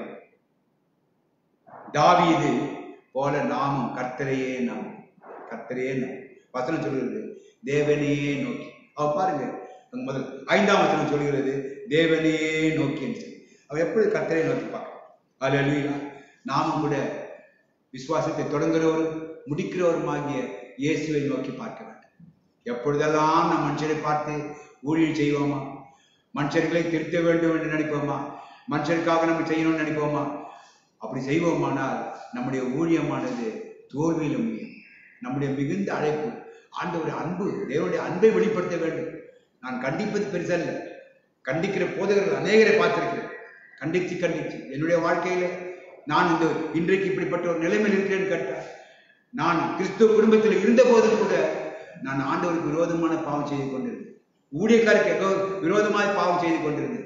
தாவீது போல நாமும் கர்த்தரையே நாம் கர்த்தரையே நாம் வசனம் சொல்கிறது தேவனையே நோக்கி அவ பாருங்க அங்க முதல் ஐந்தாம் வசனம் சொல்கிறது தேவனையே நோக்கி என்று சொல்லி. அவ எப்படி கர்த்தரையே நோக்கி பார்க்க அல்லேலூயா நாமும் கூட விசுவாசத்தை தொடங்குகிறவரும் முடிக்கிறவருமாகிய இயேசுவை நோக்கி பார்க்க வேண்டும் எப்பொழுதெல்லாம் நம் மனுஷரை பார்த்து ஊழியம் செய்வோமா மனுஷர்களை திருத்த வேண்டும் என்று நினைப்போமா மனுஷருக்காக நம்ம செய்யணும்னு நினைப்போமா அப்படி செய்வோமானால் நம்முடைய ஊழியமானது தோல்வியில முடியும் நம்முடைய மிகுந்த அழைப்பு ஆண்டவருடைய அன்பு தேவனுடைய அன்பை வெளிப்படுத்த வேண்டும் நான் கண்டிப்பது பெருசல்ல கண்டிக்கிற போதகர்கள் அநேகரை பார்த்திருக்கிறேன் கண்டிச்சு கண்டிச்சு என்னுடைய வாழ்க்கையில நான் இந்த இன்றைக்கு இப்படிப்பட்ட ஒரு நிலைமையில் இருக்கிறேன்னு கேட்டார் நான் கிறிஸ்துவ குடும்பத்தில் இருந்த போது கூட நான் ஆண்டவருக்கு விரோதமான பாவம் செய்து கொண்டிருந்தேன் ஊழியக்காருக்கு ஏதோ விரோதமாய் பாவம் செய்து கொண்டிருந்தேன்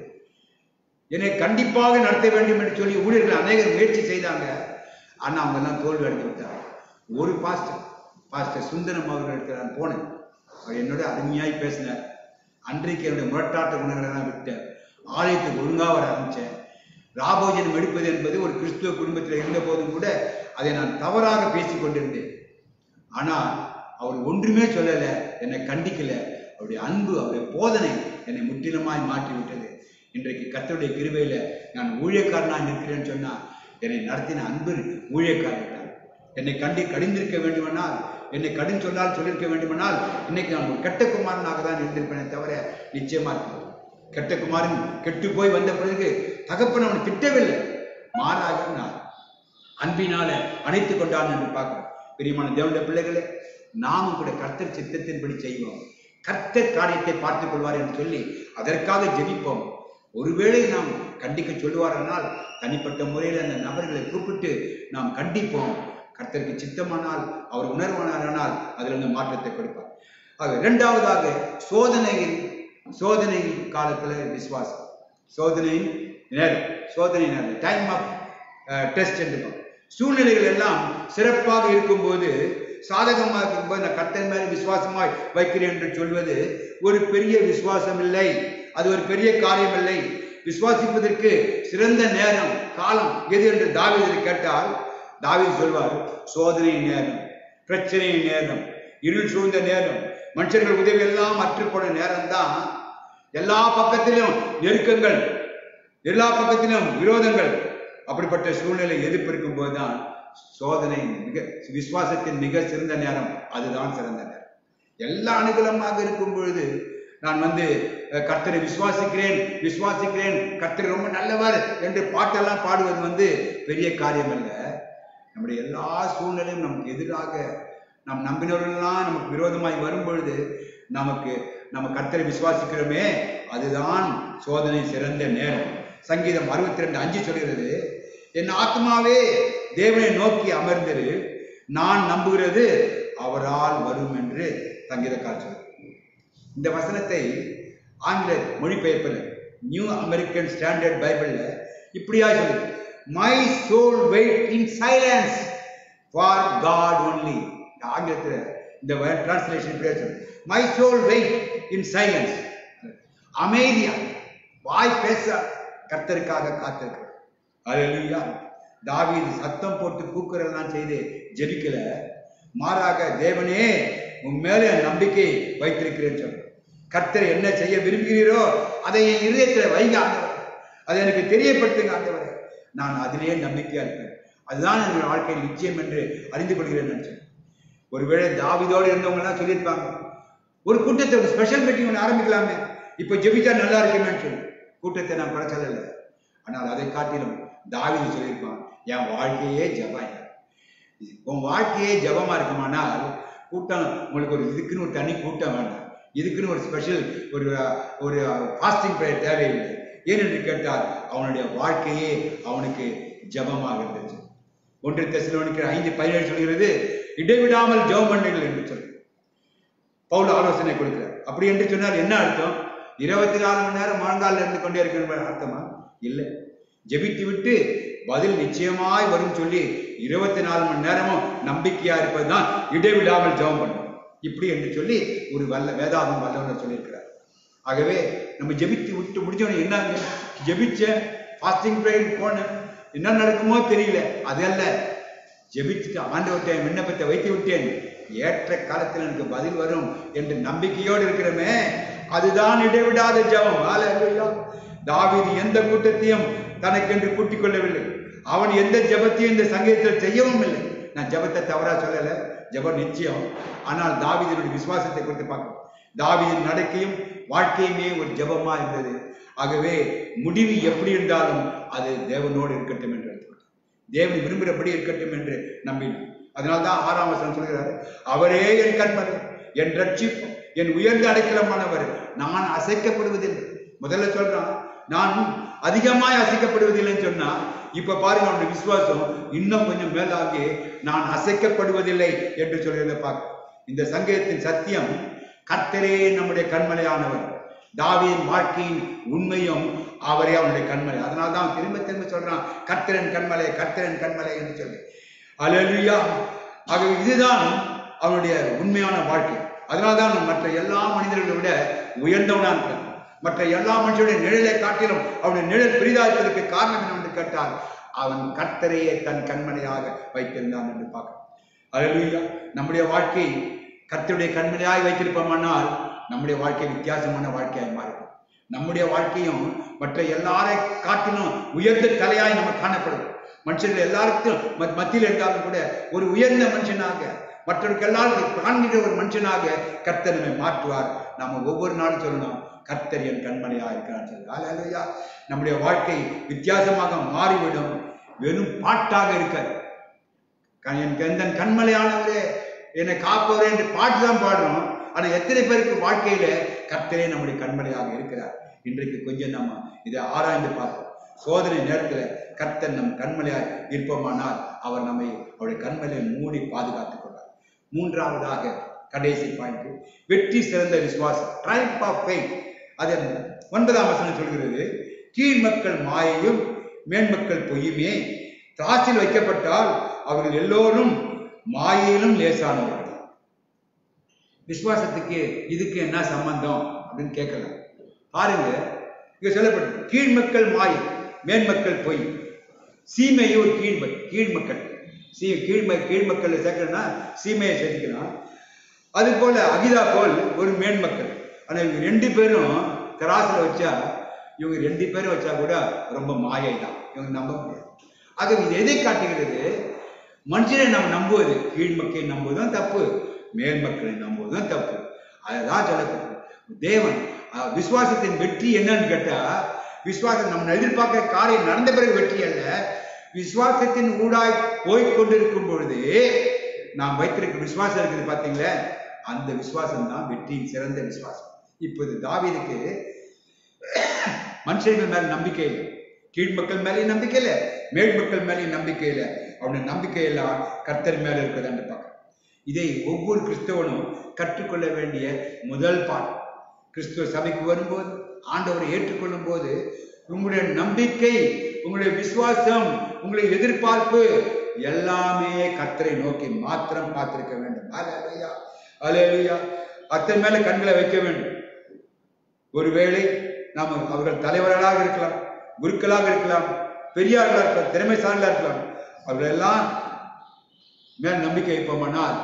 என்னை கண்டிப்பாக நடத்த வேண்டும் என்று சொல்லி ஊழியர்கள் அநேகர் முயற்சி செய்தாங்க ஆனா அவங்க எல்லாம் தோல்வி அடைந்து விட்டாங்க ஒரு பாஸ்டர் பாஸ்டர் சுந்தரம் அவர்களிடத்தில் நான் போனேன் அவர் என்னோட அருமையாய் பேசினார் அன்றைக்கு என்னுடைய முரட்டாட்ட குணங்களை எல்லாம் விட்டேன் ஆலயத்துக்கு ஒழுங்காக வர ஆரம்பிச்சேன் ராபோஜனம் எடுப்பது என்பது ஒரு கிறிஸ்துவ குடும்பத்தில் இருந்த போதும் கூட அதை நான் தவறாக பேசிக் கொண்டிருந்தேன் ஆனால் அவர் ஒன்றுமே சொல்லல என்னை கண்டிக்கல அவருடைய அன்பு அவருடைய போதனை என்னை முற்றிலுமாய் மாற்றி விட்டது இன்றைக்கு கர்த்தருடைய கிருபையில நான் ஊழியக்காரனாக நிற்கிறேன்னு சொன்னா என்னை நடத்தின அன்பு ஊழியக்காரன் தான் என்னை கண்டி கடிந்திருக்க வேண்டுமானால் என்னை கடிந்து சொன்னால் சொல்லியிருக்க வேண்டுமானால் இன்னைக்கு நான் ஒரு கெட்ட குமாரனாக தான் இருந்திருப்பேனே தவிர நிச்சயமா இருக்க கெட்ட குமாரன் கெட்டு போய் வந்த பிறகு தகப்பன் அவனை திட்டவில்லை மாறாக நான் அன்பினால அணைத்துக் கொண்டான் என்று பார்க்கிறோம் பிரியமான தேவனுடைய பிள்ளைகளே நாமும் கூட கர்த்தர் சித்தத்தின்படி செய்வோம் கர்த்தர் காரியத்தை பார்த்துக் கொள்வார் என்று சொல்லி அதற்காக ஜெபிப்போம் ஒருவேளை நாம் கண்டிக்க சொல்லுவாரானால் தனிப்பட்ட முறையில் அந்த நபர்களை கூப்பிட்டு நாம் கண்டிப்போம் கர்த்தருக்கு சித்தமானால் அவர் உணர்வானாரானால் அதில் அந்த மாற்றத்தை கொடுப்பார் ஆக இரண்டாவதாக சோதனையின் சோதனை காலத்துல விசுவாசம் சோதனை நேரம் சோதனை நேரம் டைம் ஆஃப் டெஸ்ட் என்று சூழ்நிலைகள் எல்லாம் சிறப்பாக இருக்கும்போது சாதகமாக இருக்கும்போது நான் கர்த்தர் மேல் விசுவாசமாய் வைக்கிறேன் என்று சொல்வது ஒரு பெரிய விசுவாசம் இல்லை அது ஒரு பெரிய காரியம் இல்லை விசுவாசிப்பதற்கு சிறந்த நேரம் காலம் எது என்று தாவீது கேட்டால் தாவீது சொல்வார் சோதனை நேரம் பிரச்சனை நேரம் இருள் சூழ்ந்த நேரம் மனுஷர்கள் உதவி எல்லாம் அற்றுப்போன நேரம் தான் எல்லா பக்கத்திலும் நெருக்கங்கள் எல்லா பக்கத்திலும் விரோதங்கள் அப்படிப்பட்ட சூழ்நிலை எதிர்ப்பு இருக்கும்போது தான் சோதனை மிக விசுவாசத்தின் மிக சிறந்த நேரம் அதுதான் சிறந்த நேரம் எல்லா அனுகூலமாக இருக்கும் பொழுது நான் வந்து அஹ், கர்த்தரை விசுவாசிக்கிறேன் விசுவாசிக்கிறேன் கர்த்தர் ரொம்ப நல்லவர் என்று பாட்டெல்லாம் பாடுவது வந்து பெரிய காரியம் அல்ல நம்முடைய எல்லா சூழ்நிலையும் நமக்கு எதிராக நாம் நம்பினவர்கள்லாம் நமக்கு விரோதமாய் வரும் பொழுது நமக்கு நம்ம கர்த்தரை விசுவாசிக்கிறோமே அதுதான் சோதனை சிறந்த நேரம் சங்கீதம் அறுபத்தி ரெண்டு அஞ்சு சொல்கிறது என் ஆத்மாவே தேவனை நோக்கி அமர்ந்திரு நான் நம்புகிறது அவரால் வரும் என்று சங்கீதக்கார் சொல்கிறார் இந்த வசனத்தை ஆங்கில மொழிபெயர்ப்பில் நியூ அமெரிக்கன் ஸ்டாண்டர்ட் பைபிள்ல இப்படியா சொல்லுது my soul wait in silence for God only ஆங்கிலத்தில் இந்த டிரான்ஸ்லேஷன் இப்படியா சொல்லுது my soul wait in silence அமைதியா வாய் பேச கர்த்தருக்காக காத்திருக்கிறார் அல்லேலூயா தாவீது சத்தம் போட்டு கூக்குறதெல்லாம் செய்து ஜெபிக்கல மாறாக தேவனே உன் மேல என் நம்பிக்கை வைத்திருக்கிறேன் சொல்ற கர்த்தர் என்ன செய்ய விரும்புகிறீரோ அதை என் இதயத்தில் வைங்க ஆண்டவர் அதை எனக்கு தெரியப்படுத்துங்க ஆண்டவர் நான் அதிலேயே நம்பிக்கையா இருப்பேன் அதுதான் என் வாழ்க்கையில் நிச்சயம் என்று அறிந்து கொள்கிறேன் நினைச்சேன் ஒருவேளை தாவிதோடு இருந்தவங்க எல்லாம் சொல்லியிருப்பாங்க ஒரு கூட்டத்தை ஒரு ஸ்பெஷல் மீட்டிங் ஒன்று ஆரம்பிக்கலாமே இப்போ ஜெபிச்சா நல்லா இருக்குமேன்னு சொல்லி கூட்டத்தை நான் குறைச்சதில்லை ஆனால் அதை காட்டிலும் தாவிது சொல்லியிருப்பான் என் வாழ்க்கையே ஜபம் உன் வாழ்க்கையே ஜபமா இருக்குமானால் கூட்டம் உங்களுக்கு ஒரு இதுக்குன்னு ஒரு தனி கூட்டம் வேண்டாம் இதுக்குன்னு ஒரு ஸ்பெஷல் ஒரு ஒரு ஃபாஸ்டிங் ப்ரேயர் தேவையில்லை ஏனென்று கேட்டால் அவனுடைய வாழ்க்கையே அவனுக்கு ஜபமாக இருந்துச்சு ஒன்று தெசலோனிக்கிற ஐந்து பதினேழு சொல்கிறது இடைவிடாமல் ஜெபம் பண்ணுங்கள் என்று சொல்லி பவுல் ஆலோசனை கொடுக்கிறார் அப்படி என்று சொன்னால் என்ன அர்த்தம் இருபத்தி நாலு மணி நேரம் முழங்கால் இருந்து கொண்டே இருக்கிற அர்த்தமா இல்லை ஜெபித்து விட்டு பதில் நிச்சயமாய் வரும் சொல்லி இருபத்தி நாலு மணி நேரமும் நம்பிக்கையா இருப்பதுதான் இடைவிடாமல் ஜெபம் பண்ணும் இப்படி என்று சொல்லி ஒரு வல்ல வேதாகம் வல்லவனர் சொல்லியிருக்கிறார் ஆகவே நம்ம ஜெபித்து விட்டு முடிஞ்சவன என்னங்க ஜெபிச்சேன் ஃபாஸ்டிங் ப்ரேயர் போனேன் என்ன நடக்குமோ தெரியல அதல்ல ஜெபிச்சுட்டு ஆண்டவர்கிட்ட விண்ணப்பத்தை வைத்து விட்டேன் ஏற்ற காலத்தில் எனக்கு பதில் வரும் என்று நம்பிக்கையோடு இருக்கிறோமே அதுதான் இடைவிடாத ஜெபம் ஹalleluya தாவீது எந்த கூட்டத்தையும் தனக்கென்று கூட்டிக் கொள்ளவில்லை அவன் எந்த ஜெபத்தையும் இந்த சங்கீதத்தில் செய்யவும் இல்லை நான் ஜெபத்தை தவறா சொல்லல ஜெபம் நிச்சயம் ஆனால் தாவீதினுடைய விசுவாசத்தை குறித்து பார்க்கணும் தாவீதின் நடக்கையும் வாழ்க்கையுமே ஒரு ஜெபமா இருந்தது ஆகவே முடிவு எப்படி இருந்தாலும் அது தேவனோடு இருக்கட்டும் என்று எடுத்துக்கொண்டார். தேவன் விரும்புகிறபடி இருக்கட்டும் என்று நம்பினார் அதனால்தான் ஆறாம் வசனம் சொல்கிறார் அவரே என் கண்மலை என் ரட்சிப்பு என் உயர்ந்த அடைக்கலமானவர் நான் அசைக்கப்படுவதில்லை முதல்ல சொல்றான் நான் அதிகமாய் அசைக்கப்படுவதில்லைன்னு சொன்னா இப்ப பாருங்க அவனுடைய விசுவாசம் இன்னும் கொஞ்சம் மேலாகி நான் அசைக்கப்படுவதில்லை என்று சொல்கிறத பார்க்க இந்த சங்கீதத்தின் சத்தியம் கர்த்தரே நம்முடைய கண்மலையானவர் தாவீதின் வாழ்க்கையின் உண்மையும் அவரே அவனுடைய கண்மலை அதனால தான் அவன் திரும்ப திரும்ப சொல்றான் கர்த்தரன் கண்மலை கர்த்தரன் கண்மலை என்று சொல்லி அலலுயா ஆகவே இதுதான் அவனுடைய உண்மையான வாழ்க்கை அதனால தான் மற்ற எல்லா மனிதர்களை விட உயர்ந்தவனா இருக்கிறான் மற்ற எல்லா மனுஷனுடைய நிழலை காட்டிலும் அவனுடைய நிழல் பெரிதாய்ப்பதற்கு காரணம் என்னவென்று கேட்டால் அவன் கர்த்தரையே தன் கண்மலையாக வைத்திருந்தான் என்று பார்க்கிறோம் அலலுயா நம்முடைய வாழ்க்கை கர்த்தருடைய கண்மலையாய் வைத்திருப்போமானால் நம்முடைய வாழ்க்கை வித்தியாசமான வாழ்க்கையாய் மாறும் நம்முடைய வாழ்க்கையும் மற்ற எல்லாரை காட்டிலும் உயர்ந்த தலையாய் நம்ம காணப்படும் மனுஷர்கள் எல்லாருக்கும் மத்- மத்தியில் இருந்தாலும் கூட ஒரு உயர்ந்த மனுஷனாக மற்றவருக்கு எல்லாருக்கும் காண்கின்ற ஒரு மனுஷனாக கர்த்தர் நம்மை மாற்றுவார் நாம ஒவ்வொரு நாளும் சொல்லணும் கர்த்தர் என் கண்மலையா இருக்கிறார் சொல்லி அல்லையா நம்முடைய வாழ்க்கை வித்தியாசமாக மாறிவிடும் வெறும் பாட்டாக இருக்காது க- என் எந்தன் கண்மலையானவரே என்னை காப்பவரே என்று பாட்டு தான் பாடுறோம் ஆனா எத்தனை பேருக்கு வாழ்க்கையில கர்த்தரே நம்முடைய கண்மலையாக இருக்கிறார் இன்றைக்கு கொஞ்சம் நம்ம இதை ஆராய்ந்து பார்ப்போம் சோதனை நேரத்துல கர்த்தர் நம் கண்மலையாய் இருப்போமானால் அவர் நம்மை அவருடைய கண்மலையை மூடி பாதுகாத்துக் கொள்வார் மூன்றாவதாக கடைசி பாயிண்ட் வெற்றி சிறந்த விசுவாசம் ட்ரைப் ஆஃப் ஃபெய்த் அது ஒன்பதாம் வசனம் சொல்கிறது கீழ் மக்கள் மாயையும் மேன்மக்கள் பொய்யுமே திராட்சியில் வைக்கப்பட்டால் அவர்கள் எல்லோரும் மாயையிலும் லேசானவர்கள் விசுவாசத்துக்கு இதுக்கு என்ன சம்பந்தம் அப்படின்னு கேட்கலாம் பாருங்க இங்க சொல்லப்பட்டு கீழ்மக்கள் மாயை மேன்மக்கள் பொய் சீமையை ஒரு கீழ்மை கீழ்மக்கள் சீ கீழ்மை கீழ்மக்கள் சேர்க்கணும்னா சீமையை சேர்த்துக்கலாம் அது போல அகிதா போல் ஒரு மேன்மக்கள் ஆனா இவங்க ரெண்டு பேரும் தராசுல வச்சா இவங்க ரெண்டு பேரும் வச்சா கூட ரொம்ப மாயை தான் இவங்க நம்ப முடியாது ஆக இது எதை காட்டுகிறது மனுஷனை நம்ம நம்புவது கீழ்மக்களை நம்புவதும் தப்பு மேல்மக்களை நம்புவதும் தப்பு அதுதான் சொல்லப்படுது தேவன் அஹ், விசுவாசத்தின் வெற்றி என்னன்னு கேட்டா விசுவாசம் நம்ம எதிர்பார்க்கிற காரியம் நடந்த பிறகு வெற்றி அல்ல விசுவாசத்தின் ஊடாய் போய்க் கொண்டிருக்கும் பொழுது நாம் வைத்திருக்கிற விசுவாசம் இருக்குது பாத்தீங்களா அந்த விசுவாசம் தான் வெற்றியின் சிறந்த விசுவாசம் இப்போது தாவீதுக்கு மனுஷர்கள் மேல நம்பிக்கை இல்லை கீழ் மக்கள் மேலேயும் நம்பிக்கை இல்லை மேல் மக்கள் மேலேயும் நம்பிக்கை இல்லை அவனுடைய நம்பிக்கை எல்லாம் கர்த்தர் மேல இருக்குதுன்னு பார்க்க இதை ஒவ்வொரு கிறிஸ்தவனும் கற்றுக்கொள்ள வேண்டிய முதல் பாடம் கிறிஸ்துவ சபைக்கு வரும்போது ஆண்டவரை ஏற்றுக்கொள்ளும் போது உங்களுடைய நம்பிக்கை உங்களுடைய விசுவாசம் உங்களுடைய எதிர்பார்ப்பு எல்லாமே கர்த்தரை நோக்கி மாத்திரம் பார்த்திருக்க வேண்டும் அலையா அலையா அத்தனை மேல கண்களை வைக்க வேண்டும் ஒருவேளை நாம் அவர்கள் தலைவர்களாக இருக்கலாம் குருக்களாக இருக்கலாம் பெரியார்களாக இருக்கலாம் திறமைசாலிகளாக இருக்கலாம் அவர்களெல்லாம் மேல் நம்பிக்கை வைப்போமானால்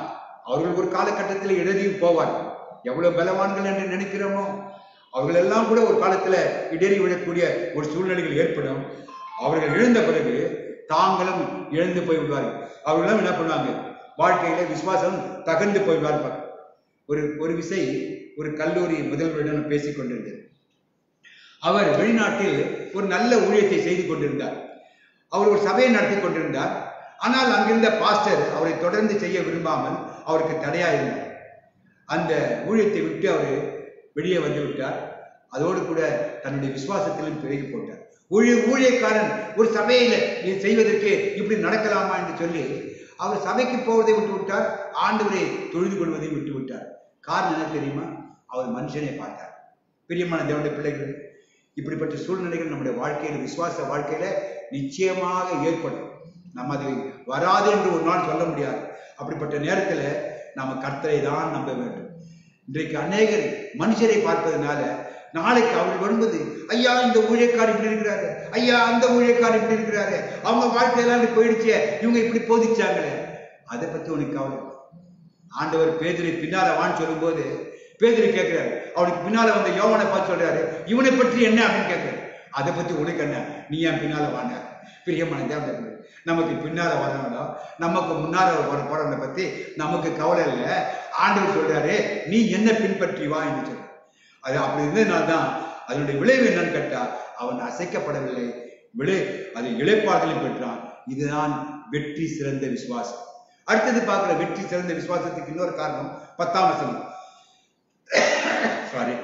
அவர்கள் ஒரு காலகட்டத்தில் இடறியும் போவார் எவ்வளவு பலவான்கள் என்று நினைக்கிறோமோ அவர்கள் எல்லாம் கூட ஒரு காலத்துல இடறி விடக்கூடிய ஒரு சூழ்நிலைகள் ஏற்படும் அவர்கள் இழந்த பிறகு தாங்களும் இழந்து போய் விடுவார்கள் அவர்களும் என்ன பண்ணுவாங்க வாழ்க்கையில விசுவாசம் தகர்ந்து போய்வார்கள் ஒரு ஒரு விசை ஒரு கல்லூரி முதல்வரிடம் பேசிக் கொண்டிருந்தது அவர் வெளிநாட்டில் ஒரு நல்ல ஊழியத்தை செய்து கொண்டிருந்தார் அவர் ஒரு சபையை நடத்தி கொண்டிருந்தார் ஆனால் அங்கிருந்த பாஸ்டர் அவரை தொடர்ந்து செய்ய விரும்பாமல் அவருக்கு தடையா இருந்தார் அந்த ஊழியத்தை விட்டு அவர் வெளியே வந்து விட்டார் அதோடு கூட தன்னுடைய விசுவாசத்திலும் பிறகு போட்டார் ஊழிய ஊழியக்காரன் ஒரு சபையில இது செய்வதற்கு இப்படி நடக்கலாமா என்று சொல்லி அவர் சபைக்கு போவதை விட்டு விட்டார் ஆண்டவரை தொழுது கொள்வதை விட்டு விட்டார் காரணம் என்ன தெரியுமா அவர் மனுஷனை பார்த்தார் பிரியமான தேவனுடைய பிள்ளைகள் இப்படிப்பட்ட சூழ்நிலைகள் நம்முடைய வாழ்க்கையில விசுவாச வாழ்க்கையில நிச்சயமாக ஏற்படும் நம்ம அதை வராது என்று ஒரு நாள் சொல்ல முடியாது அப்படிப்பட்ட நேரத்துல நாம கர்த்தரை தான் நம்ப வேண்டும் இன்றைக்கு அநேகர் மனுஷரை பார்ப்பதனால நாளைக்கு அவர்கள் வரும்போது ஐயா இந்த ஊழியக்கார் இப்படி இருக்கிறாரு ஐயா அந்த ஊழியக்கார் இப்படி இருக்கிறாரு அவங்க வாழ்க்கையெல்லாம் இப்படி போயிடுச்சே இவங்க இப்படி போதிச்சாங்களே அதை பத்தி உனக்கு கவலை இல்லை. ஆண்டவர் பேதுரை பின்னால வான்னு சொல்லும்போது பேதுரு கேட்கிறாரு அவனுக்கு பின்னால வந்த யோவனை பார்த்து சொல்றாரு இவனை பற்றி என்ன அப்படின்னு கேட்கிறாரு அதை பத்தி உனக்கு என்ன நீ ஏன் பின்னால வாங்க பிரியமான தேவன் நமக்கு பின்னால வரவங்களோ நமக்கு முன்னால வர போறவனை பத்தி நமக்கு கவலை இல்லை ஆண்டவர் சொல்றாரு நீ என்ன பின்பற்றி வா என்று சொல்ற அது அப்படி இருந்ததுனால தான் அதனுடைய விளைவு என்னன்னு கேட்டா அவன் அசைக்கப்படவில்லை விளை அது இழைப்பாறுதலை பெற்றான் இதுதான் வெற்றி சிறந்த விசுவாசம் அடுத்தது பார்க்கிற வெற்றி சிறந்த விசுவாசத்துக்கு இன்னொரு காரணம் பத்தாம் வசனம் சாரி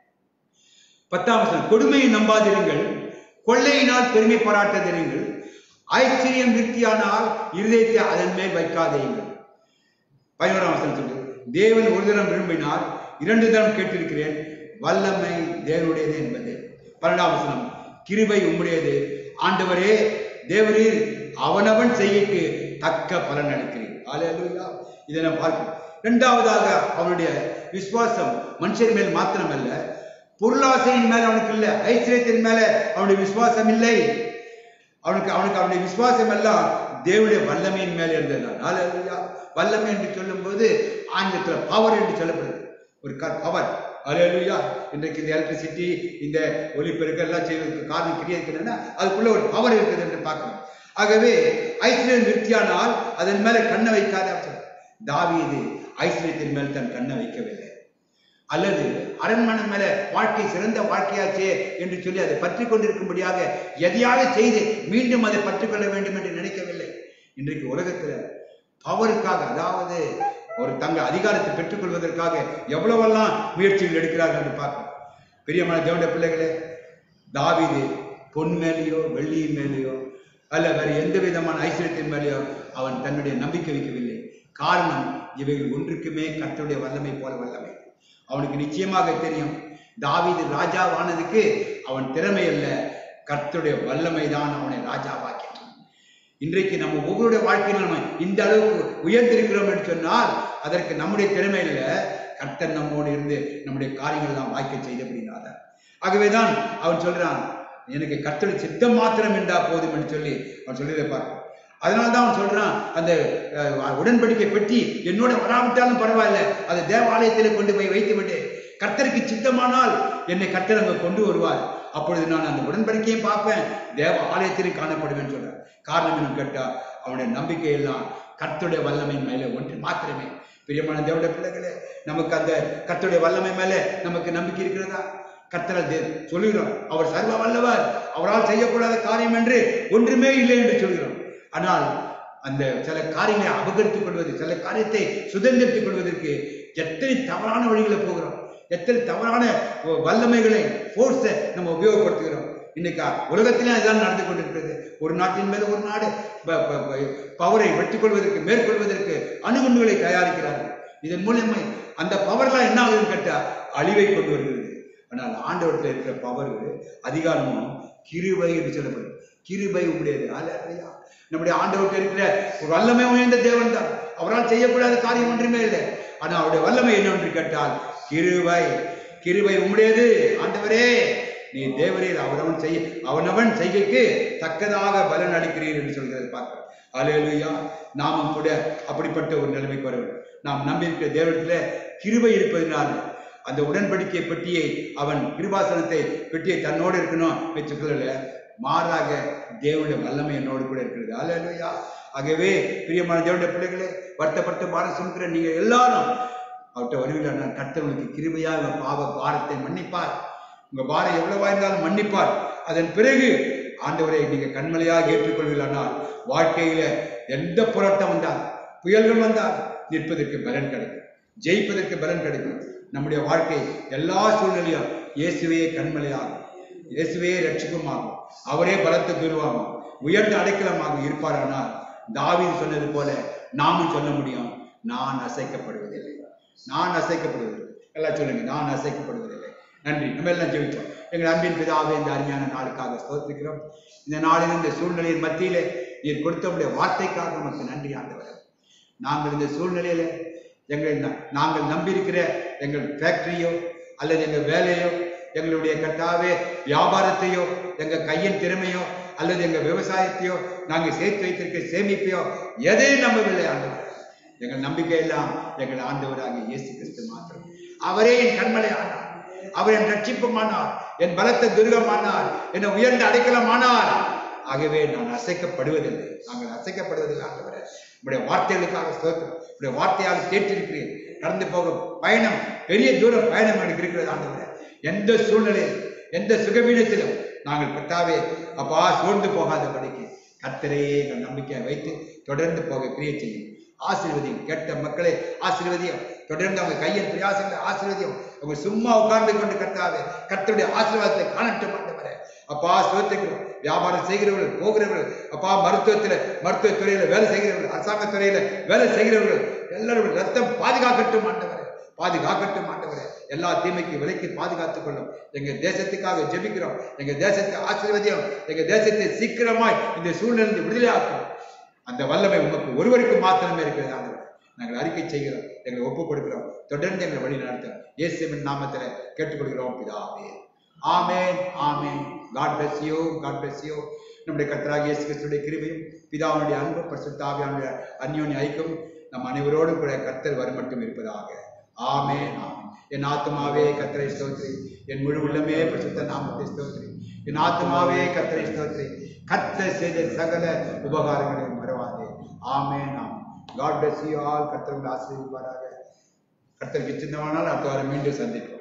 பத்தாம் வசனம் கொடுமையை நம்பாதிருங்கள் கொள்ளையினால் பெருமை பாராட்டாதிருங்கள் ஐஸ்வர்யம் விருத்தியானால் இருதயத்தை அதன் மேல் வைக்காதேயுங்கள் பதினோராம் வசனம் சொல்லு தேவன் ஒரு தரம் விரும்பினால் இரண்டு தரம் கேட்டிருக்கிறேன் வல்லமை தேவனுடையது என்பது பன்னெண்டாம் வசனம் கிருபை உம்முடையது ஆண்டவரே தேவரீர் அவனவன் செய்கைக்கு தக்க பலன் அளிக்கிறீர் அல்லேலூயா இதை நாம் பார்க்கிறோம் இரண்டாவதாக அவனுடைய விசுவாசம் மனுஷன் மேல் மாத்திரமல்ல பொருளாசையின் மேல அவனுக்கு இல்லை ஐஸ்வர்யத்தின் மேல அவனுடைய விசுவாசம் இல்லை அவனுக்கு அவனுக்கு அவனுடைய விசுவாசம் எல்லாம் தேவனுடைய வல்லமையின் மேல இருந்தது அல்லேலூயா வல்லமை என்று சொல்லும்போது ஆங்கிலத்துல பவர் என்று சொல்லப்படுது ஒரு பவர் அலையலுயா இன்றைக்கு இந்த எலக்ட்ரிசிட்டி இந்த ஒளிப்பெருக்க எல்லாம் செய்வதற்கு காரணம் கிரியேட் என்னன்னா அதுக்குள்ள ஒரு பவர் இருக்குது என்று பார்க்கணும் ஆகவே ஐஸ்வர்யம் விருத்தியானால் அதன் மேல கண்ணை வைக்காத தாவீது ஐஸ்வர்யத்தின் மேல் தன் கண்ணை வைக்கவில்லை அல்லது அரண்மனை மேல வாழ்க்கை சிறந்த வாழ்க்கையாச்சே என்று சொல்லி அதை பற்றி கொண்டிருக்கும்படியாக எதையாக செய்து மீண்டும் அதை பற்றிக் கொள்ள வேண்டும் என்று நினைக்கவில்லை இன்றைக்கு உலகத்துல பவருக்காக அதாவது ஒரு தங்க அதிகாரத்தை பெற்றுக்கொள்வதற்காக எவ்வளவெல்லாம் முயற்சிகள் எடுக்கிறார்கள் என்று பார்க்கணும் பிரியமான தேவனுடைய பிள்ளைகளே தாவீது பொன் மேலேயோ வெள்ளி மேலேயோ அல்ல வேற எந்த விதமான ஐஸ்வர்யத்தின் மேலேயோ அவன் தன்னுடைய நம்பிக்கை வைக்கவில்லை காரணம் இவைகள் ஒன்றுக்குமே கர்த்தருடைய வல்லமை போல வல்லமை அவனுக்கு நிச்சயமாக தெரியும் தாவீது ராஜாவானதுக்கு அவன் திறமை அல்ல கர்த்தருடைய வல்லமை தான் அவனை ராஜாவாக்கினான் இன்றைக்கு நம்ம ஒவ்வொருடைய வாழ்க்கையில் நம்ம இந்த அளவுக்கு உயர்ந்திருக்கிறோம் என்று சொன்னால் அதற்கு நம்முடைய திறமை இல்ல கர்த்தர் நம்மோடு இருந்து நம்முடைய காரியங்கள் எல்லாம் வாய்க்க செய்தபடினால ஆகவேதான் அவன் சொல்றான் எனக்கு கர்த்தருடைய சித்தம் மாத்திரம் என்றா போதும் என்று சொல்லி அவன் சொல்லியிருப்பார் அதனால தான் அவன் சொல்றான் அந்த அஹ், உடன்படிக்கை பெட்டி என்னோட வராவிட்டாலும் பரவாயில்ல அதை தேவாலயத்தில் கொண்டு போய் வைத்து விட்டு கர்த்தருக்கு சித்தமானால் என்னை கர்த்தர் அங்க கொண்டு வருவார் அப்பொழுது நான் அந்த உடன்படிக்கையை பார்ப்பேன் தேவ ஆலயத்திலும் காணப்படுவேன் சொல்றேன் காரணம் என்னன்னு கேட்டா அவனுடைய நம்பிக்கை எல்லாம் கர்த்தருடைய வல்லமை மேலே ஒன்று மாத்திரமே பிரியமான தேவனுடைய பிள்ளைகளே நமக்கு அந்த கர்த்தருடைய வல்லமை மேலே நமக்கு நம்பிக்கை இருக்கிறதா கர்த்தரை தே- சொல்லுகிறோம் அவர் சர்வ வல்லவர் அவரால் செய்யக்கூடாத காரியம் என்று ஒன்றுமே இல்லை என்று சொல்கிறோம் ஆனால் அந்த சில காரியங்களை அபகரித்துக் கொள்வது சில காரியத்தை சுதந்திரித்துக் கொள்வதற்கு எத்தனை தவறான வழிகளை போகிறோம் எத்தனை தவறான வ- வல்லமைகளை ஃபோர்ஸை நம்ம உபயோகப்படுத்துகிறோம் இன்னைக்கு உலகத்திலே அதுதான் நடந்து கொண்டிருக்கிறது ஒரு நாட்டின் மேல ஒரு நாடு ப- ப- ப- பவரை வெற்றிக் கொள்வதற்கு மேற்கொள்வதற்கு அணுகுண்டுகளை தயாரிக்கிறார்கள் இதன் மூலமே அந்த பவர்லாம் என்ன ஆகுதுன்னு கேட்டா அழிவை கொண்டு வருகிறது ஆனால் ஆண்டவரத்தில் இருக்கிற பவர் அதிகாரமும் கிருபை என்று சொல்லப்படும் கிருபை உடையது அல்லையா நம்முடைய ஆண்டவர்கிட்ட இருக்கிற ஒரு வல்லமை உயர்ந்த தேவன் தான் அவரால் செய்யக்கூடாத காரியம் ஒன்றுமே இல்லை ஆனா அவருடைய வல்லமை என்னவென்று கேட்டால் கிருபை கிருபை உம்முடையது ஆண்டவரே நீ தேவரீர் அவனவன் செய்ய அவனவன் செய்கைக்கு தக்கதாக பலன் அளிக்கிறீர் என்று சொல்கிறது பார்க்கிறோம் அலையலுயா நாமும் கூட அப்படிப்பட்ட ஒரு நிலைமைக்கு வர வேண்டும் நாம் நம்பியிருக்கிற தேவனத்துல கிருபை இருப்பதனால அந்த உடன்படிக்கை பெட்டியை அவன் கிருபாசனத்தை பெட்டியை தன்னோடு இருக்கணும் வச்சுக்கல மாறாக தேவனுடைய வல்லமை என்னோடு கூட இருக்கிறது அலையலுயா ஆகவே பிரியமான தேவனுடைய பிள்ளைகளே வருத்தப்பட்டு பாரம் சுமக்கிற நீங்க எல்லாரும் அவர்கிட்ட வருவீர்கள் நான் கர்த்தவனுக்கு கிருபையா உங்க பாவ பாரத்தை மன்னிப்பார் உங்க பாரம் எவ்வளவா இருந்தாலும் மன்னிப்பார் அதன் பிறகு ஆண்டவரை நீங்க கண்மலையாக ஏற்றுக்கொள்வீர்களானால் வாழ்க்கையில எந்த போராட்டம் வந்தால் புயல்கள் வந்தால் நிற்பதற்கு பலன் கிடைக்கும் ஜெயிப்பதற்கு பலன் கிடைக்கும் நம்முடைய வாழ்க்கை எல்லா சூழ்நிலையும் இயேசுவே கண்மலையாகும் இயேசுவே ரட்சிக்குமாகும் அவரே பலத்தை பெறுவாகும் உயர்ந்த அடைக்கலமாக இருப்பாரானால் தாவீது சொன்னது போல நாமும் சொல்ல முடியும் நான் அசைக்கப்படுவதில்லை நான் அசைக்கப்படுவதில்லை எல்லாம் சொல்லுங்க நான் அசைக்கப்படுவதில்லை நன்றி நம்ம எல்லாம் ஜெபிச்சோம் எங்கள் அன்பின் பிதாவே இந்த அருமையான நாளுக்காக ஸ்தோத்திரிக்கிறோம் இந்த நாளில் இந்த சூழ்நிலையின் மத்தியிலே நீர் கொடுத்தவுடைய வார்த்தைக்காக நமக்கு நன்றி ஆண்டவர் நாங்கள் இந்த சூழ்நிலையில எங்கள் ந- நாங்கள் நம்பியிருக்கிற எங்கள் ஃபேக்டரியோ அல்லது எங்கள் வேலையோ எங்களுடைய கட்டாவே வியாபாரத்தையோ எங்க கையின் திறமையோ அல்லது எங்க விவசாயத்தையோ நாங்கள் சேர்த்து வைத்திருக்க சேமிப்பையோ எதையும் நம்பவில்லை ஆண்டவர் எங்கள் நம்பிக்கை எல்லாம் எங்கள் ஆண்டவராகிய இயேசு கிறிஸ்து மாத்திரம் அவரே என் கண்மலை ஆனார் அவர் என் ரட்சிப்புமானார் என் பலத்த துர்கமானார் என்னை உயர்ந்த அடைக்கலமானார் ஆகவே நான் அசைக்கப்படுவதில்லை நாங்கள் அசைக்கப்படுவதில்லை ஆண்டவரே உடைய வார்த்தைகளுக்காக ஸ்தோத்திரம் உடைய வார்த்தையால் கேட்டிருக்கிறேன் கடந்து போகும் பயணம் பெரிய தூரம் பயணம் எனக்கு இருக்கிறது ஆண்டவரே எந்த சூழ்நிலையில் எந்த சுகவீனத்திலும் நாங்கள் கத்தாவே அப்பா சோர்ந்து போகாதபடிக்கு கர்த்தரையே எங்கள் நம்பிக்கையை வைத்து தொடர்ந்து போக கிரியை செய்யும் ஆசீர்வதியும் கேட்ட மக்களை ஆசீர்வதியும் தொடர்ந்து அவங்க கையின் பிரயாசங்களை ஆசீர்வதியும் அவங்க சும்மா உட்கார்ந்து கொண்டு கர்த்தாவே கர்த்தருடைய ஆசீர்வாதத்தை காணட்டும் ஆண்டவரே அப்பா சுகத்துக்கு வியாபாரம் செய்கிறவர்கள் போகிறவர்கள் அப்பா மருத்துவத்துல மருத்துவ துறையில வேலை செய்கிறவர்கள் அரசாங்க துறையில வேலை செய்கிறவர்கள் எல்லாரும் ரத்தம் பாதுகாக்கட்டும் ஆண்டவரே பாதுகாக்கட்டும் ஆண்டவரே எல்லா தீமைக்கு விலைக்கு பாதுகாத்துக் கொள்ளும் எங்க தேசத்துக்காக ஜெபிக்கிறோம் எங்க தேசத்தை ஆசீர்வதியும் எங்க தேசத்தை சீக்கிரமாய் இந்த சூழ்நிலை விடுதலையாக்கும் அந்த வல்லமை உமக்கு ஒருவருக்கு மாத்திரமே இருக்கிறது ஆண்டவரே நாங்கள் அறிக்கை செய்கிறோம் எங்களை ஒப்புக் கொடுக்கிறோம் தொடர்ந்து எங்களை வழி நடத்தும் இயேசுவின் நாமத்துல கேட்டுக்கொள்கிறோம் பிதாவே amen amen God bless you God bless you நம்முடைய கர்த்தராகிய இயேசு கிறிஸ்துடைய கிருபையும் பிதாவுடைய அன்பு பரிசுத்தாவியானுடைய அந்யோன்ய ஐக்கியம் நம் அனைவரோடும் கூட கர்த்தர் வரும் மட்டும் இருப்பதாக ஆமென் ஆமென் என் ஆத்மாவே கர்த்தரை ஸ்தோத்ரி என் முழு உள்ளமே பரிசுத்த நாமத்தை ஸ்தோத்ரி என் ஆத்மாவே கர்த்தரை ஸ்தோத்ரி கர்த்தர் செய்த சகல உபகாரங்களையும் மறவாதே amen amen God bless you all கர்த்தர் உங்களை ஆசீர்வதிப்பாராக கர்த்தருக்கு சின்னமானால் அடுத்த வாரம் மீண்டும் சந்திப்போம்